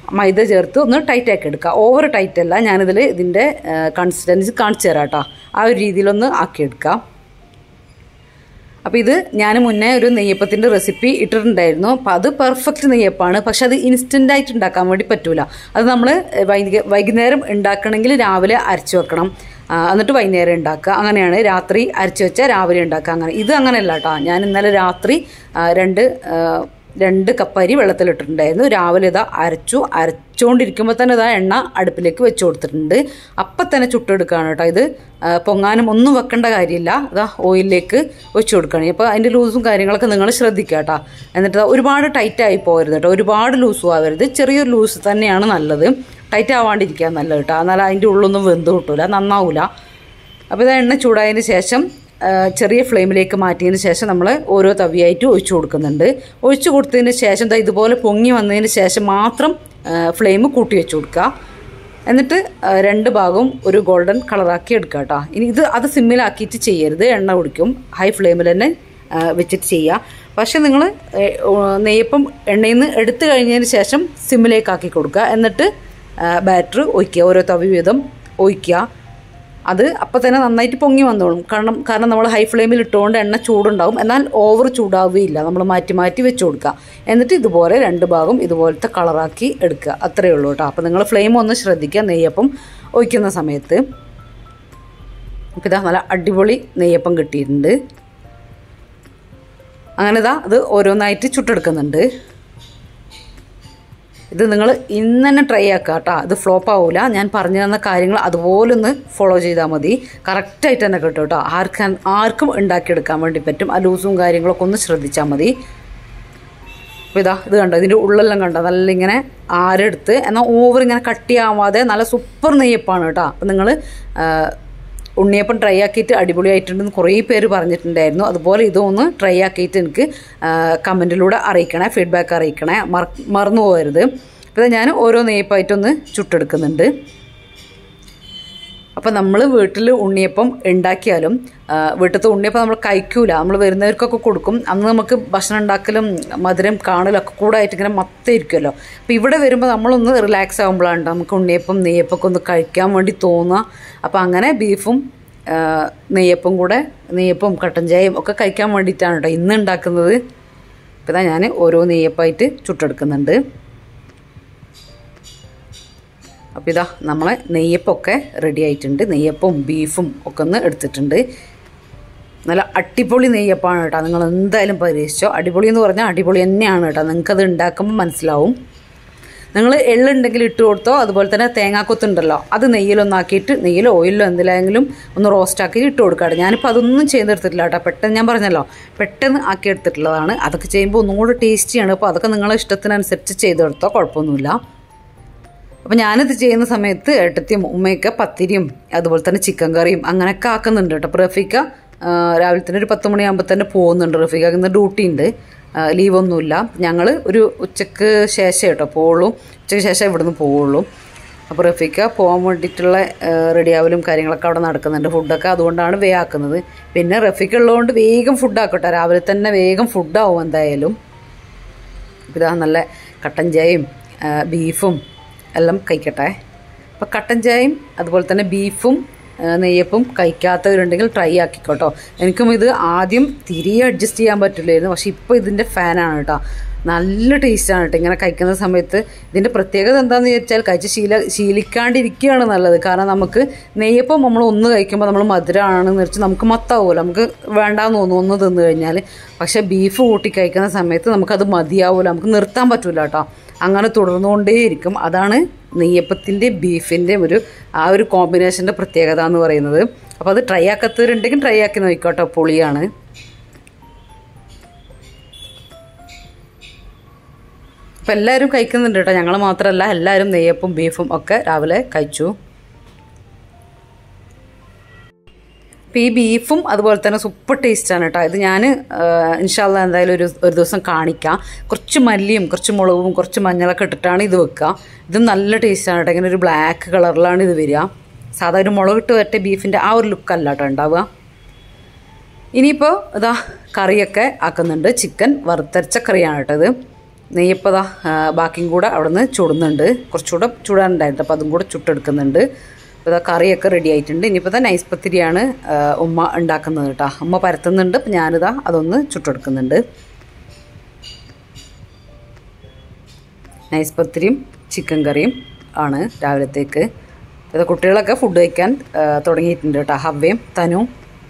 മൈദ ചേർത്ത് ഒന്ന് ടൈറ്റ് ആക്കി എടുക്കുക ഓവർ ടൈറ്റ് അല്ല ഞാനിതിൽ ഇതിൻ്റെ കൺസിസ്റ്റൻസി കാണിച്ചു തരാം കേട്ടോ ആ ഒരു രീതിയിലൊന്ന് ആക്കിയെടുക്കാം അപ്പോൾ ഇത് ഞാൻ മുന്നേ ഒരു നെയ്യപ്പത്തിൻ്റെ റെസിപ്പി ഇട്ടിട്ടുണ്ടായിരുന്നു അപ്പോൾ അത് പെർഫെക്റ്റ് നെയ്യപ്പാണ് പക്ഷെ അത് ഇൻസ്റ്റൻ്റ് ആയിട്ട് ഉണ്ടാക്കാൻ വേണ്ടി പറ്റൂല അത് നമ്മൾ വൈകുന്നേരം ഉണ്ടാക്കണമെങ്കിൽ രാവിലെ അരച്ച് വെക്കണം ആ, എന്നിട്ട് വൈകുന്നേരം ഉണ്ടാക്കുക അങ്ങനെയാണ് രാത്രി അരച്ച് വെച്ചാൽ രാവിലെ ഉണ്ടാക്കുക അങ്ങനെ ഇത് അങ്ങനെയല്ല കേട്ടോ ഞാൻ ഇന്നലെ രാത്രി ആ, രണ്ട് ആ, രണ്ട് കപ്പ് അരി വെള്ളത്തിലിട്ടിട്ടുണ്ടായിരുന്നു രാവിലെ ഇതാ അരച്ചു അരച്ചുകൊണ്ടിരിക്കുമ്പോൾ തന്നെ ഇതാ എണ്ണ അടുപ്പിലേക്ക് വെച്ച് കൊടുത്തിട്ടുണ്ട് അപ്പം തന്നെ ചുട്ടെടുക്കുകയാണ് കേട്ടോ ഇത് ആ, പൊങ്ങാനും ഒന്നും വെക്കേണ്ട കാര്യമില്ല ഇതാ ഓയിലിലേക്ക് വെച്ച് കൊടുക്കുകയാണ് അപ്പോൾ അതിൻ്റെ ലൂസും കാര്യങ്ങളൊക്കെ നിങ്ങൾ ശ്രദ്ധിക്കുക കേട്ടോ എന്നിട്ട് ദാ ഒരുപാട് ടൈറ്റായി പോകരുത് കേട്ടോ ഒരുപാട് ലൂസും ആവരുത് ചെറിയൊരു ലൂസ് തന്നെയാണ് നല്ലത് ടൈറ്റ് ആവാണ്ടിരിക്കാൻ നല്ലത് കേട്ടോ എന്നാൽ അതിൻ്റെ ഉള്ളൊന്നും വെന്ത് കിട്ടൂല നന്നാവൂല അപ്പോൾ ഇത് എണ്ണ ചൂടായതിന് ശേഷം ആ, ചെറിയ ഫ്ലെയിമിലേക്ക് മാറ്റിയതിന് ശേഷം നമ്മൾ ഓരോ തവിയായിട്ട് ഒഴിച്ചു കൊടുക്കുന്നുണ്ട് ഒഴിച്ചു കൊടുത്തതിന് ശേഷം ദാ ഇതുപോലെ പൊങ്ങി വന്നതിന് ശേഷം മാത്രം ഫ്ലെയിം കൂട്ടി വെച്ച് കൊടുക്കുക എന്നിട്ട് ആ, രണ്ട് ഭാഗവും ഒരു ഗോൾഡൻ കളറാക്കി എടുക്കുക കേട്ടോ ഇനി ഇത് അത് സിമ്മിലാക്കിയിട്ട് ചെയ്യരുത് എണ്ണ കുടിക്കും ഹൈ ഫ്ലെയിമിൽ തന്നെ ആ, വെച്ചിട്ട് ചെയ്യുക പക്ഷെ നിങ്ങൾ നെയ്യപ്പം എണ്ണയിൽ നിന്ന് എടുത്തു കഴിഞ്ഞതിന് ശേഷം സിമ്മിലേക്കാക്കി കൊടുക്കുക എന്നിട്ട് ബാറ്റർ ഒഴിക്കുക ഓരോ തവി വീതം ഒഴിക്കുക അത് അപ്പം തന്നെ നന്നായിട്ട് പൊങ്ങി വന്നോളും കാരണം കാരണം നമ്മൾ ഹൈ ഫ്ലെയിമിൽ ഇട്ടുകൊണ്ട് എണ്ണ ചൂടുണ്ടാവും എന്നാൽ ഓവർ ചൂടാവുകയില്ല നമ്മൾ മാറ്റി മാറ്റി വെച്ച് കൊടുക്കുക എന്നിട്ട് ഇതുപോലെ രണ്ട് ഭാഗം ഇതുപോലത്തെ കളറാക്കി എടുക്കുക അത്രയേ ഉള്ളൂ കേട്ടോ അപ്പോൾ നിങ്ങൾ ഫ്ലെയിം ഒന്ന് ശ്രദ്ധിക്കുക നെയ്യപ്പം ഒഴിക്കുന്ന സമയത്ത് അപ്പോൾ ഇതാ നല്ല അടിപൊളി നെയ്യപ്പം കിട്ടിയിട്ടുണ്ട് അങ്ങനെ ഇതാ അത് ഓരോന്നായിട്ട് ചുട്ടെടുക്കുന്നുണ്ട് ഇത് നിങ്ങൾ ഇന്ന് തന്നെ ട്രൈ ആക്കുക കേട്ടോ ഇത് ഫ്ലോപ്പ് ആവില്ല ഞാൻ പറഞ്ഞു തന്ന കാര്യങ്ങൾ അതുപോലെ ഒന്ന് ഫോളോ ചെയ്താൽ മതി കറക്റ്റായിട്ട് തന്നെ കിട്ടും കേട്ടോ ആർക്കും ആർക്കും ഉണ്ടാക്കിയെടുക്കാൻ വേണ്ടി പറ്റും ആ ലൂസും കാര്യങ്ങളൊക്കെ ഒന്ന് ശ്രദ്ധിച്ചാൽ മതി അപ്പോൾ ഇതാ ഇത് കണ്ടോ ഇതിൻ്റെ ഉള്ളെല്ലാം കണ്ടോ നല്ല ഇങ്ങനെ ആരെടുത്ത് എന്നാൽ ഓവർ ഇങ്ങനെ കട്ടിയാവാതെ നല്ല സൂപ്പർ നെയ്യപ്പാണ് കേട്ടോ അപ്പം നിങ്ങൾ ഉണ്ണിയപ്പം ട്രൈ ആക്കിയിട്ട് അടിപൊളിയായിട്ടുണ്ടെന്ന് കുറേ പേര് പറഞ്ഞിട്ടുണ്ടായിരുന്നു അതുപോലെ ഇതൊന്ന് ട്രൈ ആക്കിയിട്ട് എനിക്ക് കമൻറ്റിലൂടെ അറിയിക്കണേ ഫീഡ്ബാക്ക് അറിയിക്കണേ മറ മറന്നു പോകരുത് അപ്പോൾ ഞാൻ ഓരോ നെയ്യപ്പായിട്ടൊന്ന് ചുട്ടെടുക്കുന്നുണ്ട് അപ്പോൾ നമ്മൾ വീട്ടിൽ ഉണ്ണിയപ്പം ഉണ്ടാക്കിയാലും ആ, വീട്ടിലത്തെ ഉണ്ണിയപ്പം നമ്മൾ കഴിക്കൂല നമ്മൾ വരുന്നവർക്കൊക്കെ കൊടുക്കും അന്ന് നമുക്ക് ഭക്ഷണം ഉണ്ടാക്കലും മധുരം കാണലും ഒക്കെ കൂടെ ആയിട്ട് ഇങ്ങനെ മത്തായിരിക്കുമല്ലോ അപ്പോൾ ഇവിടെ വരുമ്പോൾ നമ്മളൊന്ന് റിലാക്സ് ആകുമ്പോഴാണ് നമുക്ക് ഉണ്ണിയപ്പം നെയ്യപ്പൊക്കെ ഒന്ന് കഴിക്കാൻ വേണ്ടി തോന്നുക അപ്പോൾ അങ്ങനെ ബീഫും ആ, നെയ്യപ്പം കൂടെ നെയ്യപ്പവും കട്ടൻ ചായയും ഒക്കെ കഴിക്കാൻ വേണ്ടിയിട്ടാണ് കേട്ടോ ഇന്ന് ഉണ്ടാക്കുന്നത് അപ്പോൾ ഇതാ ഞാൻ ഓരോ നെയ്യപ്പമായിട്ട് ചുട്ടെടുക്കുന്നുണ്ട് അപ്പോൾ ഇതാ നമ്മളെ നെയ്യപ്പമൊക്കെ റെഡി ആയിട്ടുണ്ട് നെയ്യപ്പവും ബീഫും ഒക്കെ ഒന്ന് എടുത്തിട്ടുണ്ട് നല്ല അടിപൊളി നെയ്യപ്പമാണ് കേട്ടോ നിങ്ങൾ എന്തായാലും പരീക്ഷിച്ചോ അടിപൊളി എന്ന് പറഞ്ഞാൽ അടിപൊളി തന്നെയാണ് കേട്ടോ നിങ്ങൾക്കത് ഉണ്ടാക്കുമ്പോൾ മനസ്സിലാവും നിങ്ങൾ എള്ളുണ്ടെങ്കിൽ ഇട്ട് കൊടുത്തോ അതുപോലെ തന്നെ തേങ്ങാക്കൊത്തുണ്ടല്ലോ അത് നെയ്യിലൊന്നാക്കിയിട്ട് നെയ്യിലോ ഓയിലോ എന്തിലെങ്കിലും ഒന്ന് റോസ്റ്റാക്കി ഇട്ട് കൊടുക്കാറ് ഞാനിപ്പോൾ അതൊന്നും ചെയ്തെടുത്തിട്ടില്ല കേട്ടോ പെട്ടെന്ന് ഞാൻ പറഞ്ഞല്ലോ പെട്ടെന്ന് ആക്കി എടുത്തിട്ടുള്ളതാണ് അതൊക്കെ ചെയ്യുമ്പോൾ ഒന്നും കൂടെ ടേസ്റ്റിയാണ് അപ്പോൾ അതൊക്കെ നിങ്ങളെ ഇഷ്ടത്തിനനുസരിച്ച് ചെയ്തെടുത്തോ കുഴപ്പമൊന്നുമില്ല അപ്പോൾ ഞാനിത് ചെയ്യുന്ന സമയത്ത് ഏട്ടത്തിയും ഉമ്മയൊക്കെ പത്തിരിയും അതുപോലെ തന്നെ ചിക്കൻ കറിയും അങ്ങനെയൊക്കെ ആക്കുന്നുണ്ട് കേട്ടോ അപ്പോൾ റഫീക്ക ആ, രാവിലെ തന്നെ ഒരു പത്ത് മണിയാകുമ്പോൾ തന്നെ പോകുന്നുണ്ട് റഫീഖക്ക് ഇന്ന് ഡ്യൂട്ടി ഉണ്ട് ലീവൊന്നുമില്ല ഞങ്ങൾ ഒരു ഉച്ചക്ക് ശേഷം കേട്ടോ പോവുള്ളൂ ഉച്ചയ്ക്ക് ശേഷം ഇവിടുന്ന് പോവുള്ളൂ അപ്പോൾ റഫീക്ക പോകാൻ വേണ്ടിയിട്ടുള്ള റെഡിയാവലും കാര്യങ്ങളൊക്കെ അവിടെ നടക്കുന്നുണ്ട് ഫുഡൊക്കെ അതുകൊണ്ടാണ് വേ ആക്കുന്നത് പിന്നെ റഫീക്ക് ഉള്ളതുകൊണ്ട് വേഗം ഫുഡ് ആക്കട്ടെ രാവിലെ തന്നെ വേഗം ഫുഡാവും എന്തായാലും അപ്പോൾ ഇതാ നല്ല കട്ടൻ ചായയും ആ, ബീഫും എല്ലാം കഴിക്കട്ടെ അപ്പോൾ കട്ടൻ ചായയും അതുപോലെ തന്നെ ബീഫും ആ, നെയ്യപ്പും കഴിക്കാത്തവരുണ്ടെങ്കിൽ ട്രൈ ആക്കിക്കോട്ടോ എനിക്കും ഇത് ആദ്യം തിരികെ അഡ്ജസ്റ്റ് ചെയ്യാൻ പറ്റില്ലായിരുന്നു പക്ഷേ ഇപ്പോൾ ഇതിൻ്റെ ഫാനാണ് കേട്ടോ നല്ല ടേസ്റ്റാണ് കേട്ടോ ഇങ്ങനെ കഴിക്കുന്ന സമയത്ത് ഇതിൻ്റെ പ്രത്യേകത എന്താണെന്ന് ചോദിച്ചാൽ കഴിച്ച് ശീല ശീലിക്കാണ്ടിരിക്കുകയാണ് നല്ലത് കാരണം നമുക്ക് നെയ്യപ്പം നമ്മൾ ഒന്ന് കഴിക്കുമ്പോൾ നമ്മൾ മധുരമാണെന്ന് വെച്ച് നമുക്ക് മത്താവുമല്ലോ നമുക്ക് വേണ്ടാന്ന് തോന്നും ഒന്ന് തിന്നു കഴിഞ്ഞാൽ പക്ഷേ ബീഫ് കൂട്ടി കഴിക്കുന്ന സമയത്ത് നമുക്കത് മതിയാവില്ല നമുക്ക് നിർത്താൻ പറ്റില്ല കേട്ടോ അങ്ങനെ തുടർന്നുകൊണ്ടേയിരിക്കും അതാണ് നെയ്യപ്പത്തിൻ്റെ ബീഫിൻ്റെ ഒരു ആ ഒരു കോമ്പിനേഷൻ്റെ പ്രത്യേകത എന്ന് പറയുന്നത് അപ്പോൾ അത് ട്രൈ ആക്കാത്തവരുണ്ടെങ്കിൽ ട്രൈ ആക്കി നോക്കിക്കോട്ടോ പൊളിയാണ് അപ്പം എല്ലാവരും കഴിക്കുന്നുണ്ട് കേട്ടോ ഞങ്ങൾ മാത്രമല്ല എല്ലാവരും നെയ്യപ്പും ബീഫും ഒക്കെ രാവിലെ കഴിച്ചു അപ്പോൾ ഈ ബീഫും അതുപോലെ തന്നെ സൂപ്പർ ടേസ്റ്റാണ് കേട്ടോ ഇത് ഞാൻ ഇൻഷാല്ല എന്തായാലും ഒരു ഒരു ദിവസം കാണിക്കാം കുറച്ച് മല്ലിയും കുറച്ച് മുളകും കുറച്ച് മഞ്ഞളൊക്കെ ഇട്ടിട്ടാണ് ഇത് വെക്കുക ഇത് നല്ല ടേസ്റ്റാണ് കേട്ടോ ഇങ്ങനെ ഒരു ബ്ലാക്ക് കളറിലാണ് ഇത് വരിക സാധാ ഒരു മുളകിട്ട് വരട്ടെ ബീഫിൻ്റെ ആ ഒരു ലുക്കല്ല കേട്ടോ ഉണ്ടാവുക ഇനിയിപ്പോൾ ഇതാ കറിയൊക്കെ ആക്കുന്നുണ്ട് ചിക്കൻ വറുത്തരച്ച കറിയാണ് കേട്ടോ ഇത് നെയ്യപ്പത ബാക്കിയും കൂടെ അവിടെ നിന്ന് ചുടുന്നുണ്ട് കുറച്ചുകൂടെ ചുടാനുണ്ടായിരുന്നു അപ്പോൾ അതും കൂടെ ചുട്ടെടുക്കുന്നുണ്ട് അപ്പോൾ ഇതാ കറിയൊക്കെ റെഡി ആയിട്ടുണ്ട് ഇനിയിപ്പോൾ ഇതാ നൈസ് പത്തിരിയാണ് ആ, ഉമ്മ ഉണ്ടാക്കുന്നത് കേട്ടോ ഉമ്മ പരത്തുന്നുണ്ട് അപ്പോൾ ഞാനിതാ അതൊന്ന് ചുട്ടെടുക്കുന്നുണ്ട് നൈസ് പത്തിരിയും ചിക്കൻ കറിയും ആണ് രാവിലത്തേക്ക് ഇത് കുട്ടികളൊക്കെ ഫുഡ് കഴിക്കാൻ ആ, തുടങ്ങിയിട്ടുണ്ട് കേട്ടോ ഹവ്വയും തനുവും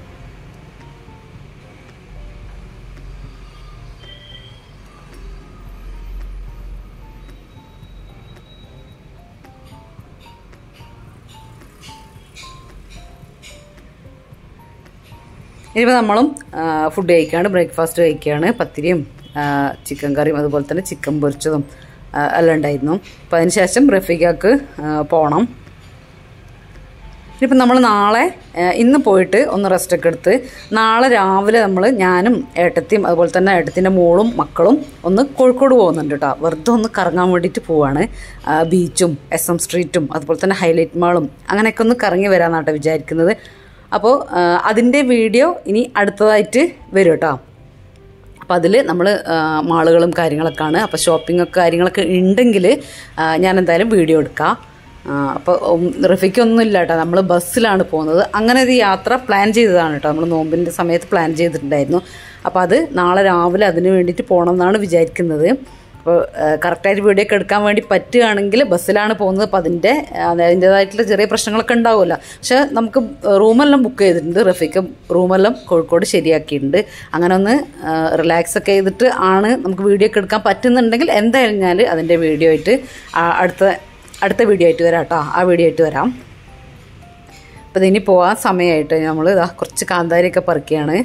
ഇനിയിപ്പോൾ നമ്മളും ഫുഡ് കഴിക്കുകയാണ് ബ്രേക്ക്ഫാസ്റ്റ് കഴിക്കുകയാണ് പത്തിരിയും ആ, ചിക്കൻ കറിയും അതുപോലെ തന്നെ ചിക്കൻ പൊരിച്ചതും ആ, എല്ലാം ഉണ്ടായിരുന്നു അപ്പോൾ അതിന് ശേഷം റഫീഖാക്ക് ആ, പോകണം ഇനിയിപ്പോൾ നമ്മൾ നാളെ ആ, ഇന്ന് പോയിട്ട് ഒന്ന് റെസ്റ്റ് ഒക്കെ എടുത്ത് നാളെ രാവിലെ നമ്മൾ ഞാനും ഏട്ടത്തിയും അതുപോലെ തന്നെ ഏട്ടത്തിൻ്റെ മോളും മക്കളും ഒന്ന് കോഴിക്കോട് പോകുന്നുണ്ട് കേട്ടോ വെറുതെ ഒന്ന് കറങ്ങാൻ വേണ്ടിയിട്ട് പോവാണ് ആ, ബീച്ചും എസ് എം സ്ട്രീറ്റും അതുപോലെ തന്നെ ഹൈലൈറ്റ് മാളും അങ്ങനെയൊക്കെ ഒന്ന് കറങ്ങി വരാമെന്നാട്ടോ വിചാരിക്കുന്നത് അപ്പോൾ അതിൻ്റെ വീഡിയോ ഇനി അടുത്തതായിട്ട് വരും കേട്ടോ അപ്പോൾ അതിൽ നമ്മൾ മാളുകളും കാര്യങ്ങളൊക്കെയാണ് അപ്പോൾ ഷോപ്പിംഗ് ഒക്കെ കാര്യങ്ങളൊക്കെ ഉണ്ടെങ്കിൽ ഞാൻ എന്തായാലും വീഡിയോ എടുക്കാം അപ്പോൾ റഫിക്കൊന്നും ഇല്ല കേട്ടോ നമ്മൾ ബസ്സിലാണ് പോകുന്നത് അങ്ങനെ ഒരു യാത്ര പ്ലാൻ ചെയ്തതാണ് കേട്ടോ നമ്മൾ നോമ്പിൻ്റെ സമയത്ത് പ്ലാൻ ചെയ്തിട്ടുണ്ടായിരുന്നു അപ്പോൾ അത് നാളെ രാവിലെ അതിന് വേണ്ടിയിട്ട് പോകണം എന്നാണ് വിചാരിക്കുന്നത് അപ്പോൾ കറക്റ്റായിട്ട് വീഡിയോ ഒക്കെ എടുക്കാൻ വേണ്ടി പറ്റുകയാണെങ്കിൽ ബസ്സിലാണ് പോകുന്നത് അപ്പോൾ അതിൻ്റെ അതിൻ്റേതായിട്ടുള്ള ചെറിയ പ്രശ്നങ്ങളൊക്കെ ഉണ്ടാവുമല്ലോ പക്ഷേ നമുക്ക് റൂമെല്ലാം ബുക്ക് ചെയ്തിട്ടുണ്ട് റഫീക്ക് റൂമെല്ലാം കോഴിക്കോട് ശരിയാക്കിയിട്ടുണ്ട് അങ്ങനെ ഒന്ന് റിലാക്സ് ഒക്കെ ചെയ്തിട്ട് ആണ് നമുക്ക് വീഡിയോ ഒക്കെ എടുക്കാൻ പറ്റുന്നുണ്ടെങ്കിൽ എന്തായാലും ഞാൻ അതിൻ്റെ വീഡിയോ ആയിട്ട് ആ, അടുത്ത അടുത്ത വീഡിയോ ആയിട്ട് വരാം കേട്ടോ ആ വീഡിയോ ആയിട്ട് വരാം അപ്പോൾ ഇതിനി പോകാൻ സമയമായിട്ട് നമ്മൾ ഇതാ കുറച്ച് കാന്താരിയൊക്കെ പറിക്കുകയാണ്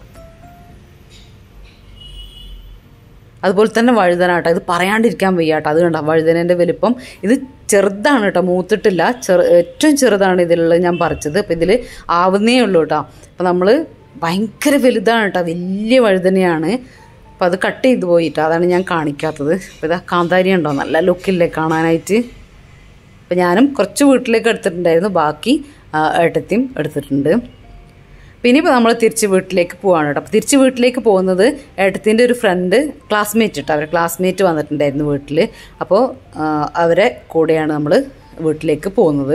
അതുപോലെ തന്നെ വഴുതന കേട്ടോ ഇത് പറയാണ്ടിരിക്കാൻ വയ്യ കേട്ടോ അത് കണ്ടോ വഴുതനേൻ്റെ വലിപ്പം ഇത് ചെറുതാണ് കേട്ടോ മൂത്തിട്ടില്ല ചെറു ഏറ്റവും ചെറുതാണ് ഇതിലുള്ളത് ഞാൻ പറിച്ചത് അപ്പോൾ ഇതിൽ ആവുന്നേ ഉള്ളൂ കേട്ടോ അപ്പോൾ നമ്മൾ ഭയങ്കര വലുതാണ് കേട്ടോ വലിയ വഴുതനയാണ് അപ്പോൾ അത് കട്ട് ചെയ്ത് പോയിട്ടോ അതാണ് ഞാൻ കാണിക്കാത്തത് അപ്പോൾ ഇതാ കാന്താരി ഉണ്ടോ നല്ല ലുക്കില്ലേ കാണാനായിട്ട് അപ്പോൾ ഞാനും കുറച്ച് വീട്ടിലേക്ക് എടുത്തിട്ടുണ്ടായിരുന്നു ബാക്കി ആ, ഏട്ടത്തിയും എടുത്തിട്ടുണ്ട് പിന്നെ ഇപ്പോൾ നമ്മൾ തിരിച്ച് വീട്ടിലേക്ക് പോവാണ് കേട്ടോ അപ്പോൾ തിരിച്ച് വീട്ടിലേക്ക് പോകുന്നത് ഏട്ടത്തിൻ്റെ ഒരു ഫ്രണ്ട് ക്ലാസ്മേറ്റ് കേട്ടോ അവരെ ക്ലാസ്മേറ്റ് വന്നിട്ടുണ്ടായിരുന്നു വീട്ടിൽ അപ്പോൾ ആ, അവരെ കൂടെയാണ് നമ്മൾ വീട്ടിലേക്ക് പോകുന്നത്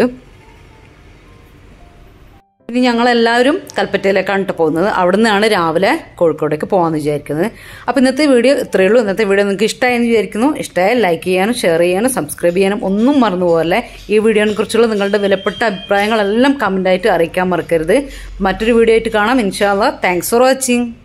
ഇനി ഞങ്ങളെല്ലാവരും കൽപ്പറ്റയിലേക്കാണ് കേട്ടോ പോകുന്നത് അവിടെ നിന്നാണ് രാവിലെ കോഴിക്കോടേക്ക് പോകാമെന്ന് വിചാരിക്കുന്നത് അപ്പോൾ ഇന്നത്തെ വീഡിയോ ഇത്രയേ ഉള്ളൂ ഇന്നത്തെ വീഡിയോ നിങ്ങൾക്ക് ഇഷ്ടമായെന്ന് വിചാരിക്കുന്നു ഇഷ്ടമായാൽ ലൈക്ക് ചെയ്യാനും ഷെയർ ചെയ്യാനും സബ്സ്ക്രൈബ് ചെയ്യാനും ഒന്നും മറന്നു പോകല്ലേ ഈ വീഡിയോനെ കുറിച്ചുള്ള നിങ്ങളുടെ വിലപ്പെട്ട അഭിപ്രായങ്ങളെല്ലാം കമൻ്റായിട്ട് അറിയിക്കാൻ മറക്കരുത് മറ്റൊരു വീഡിയോ ആയിട്ട് കാണാം ഇൻഷാല്ല താങ്ക്സ് ഫോർ വാച്ചിങ്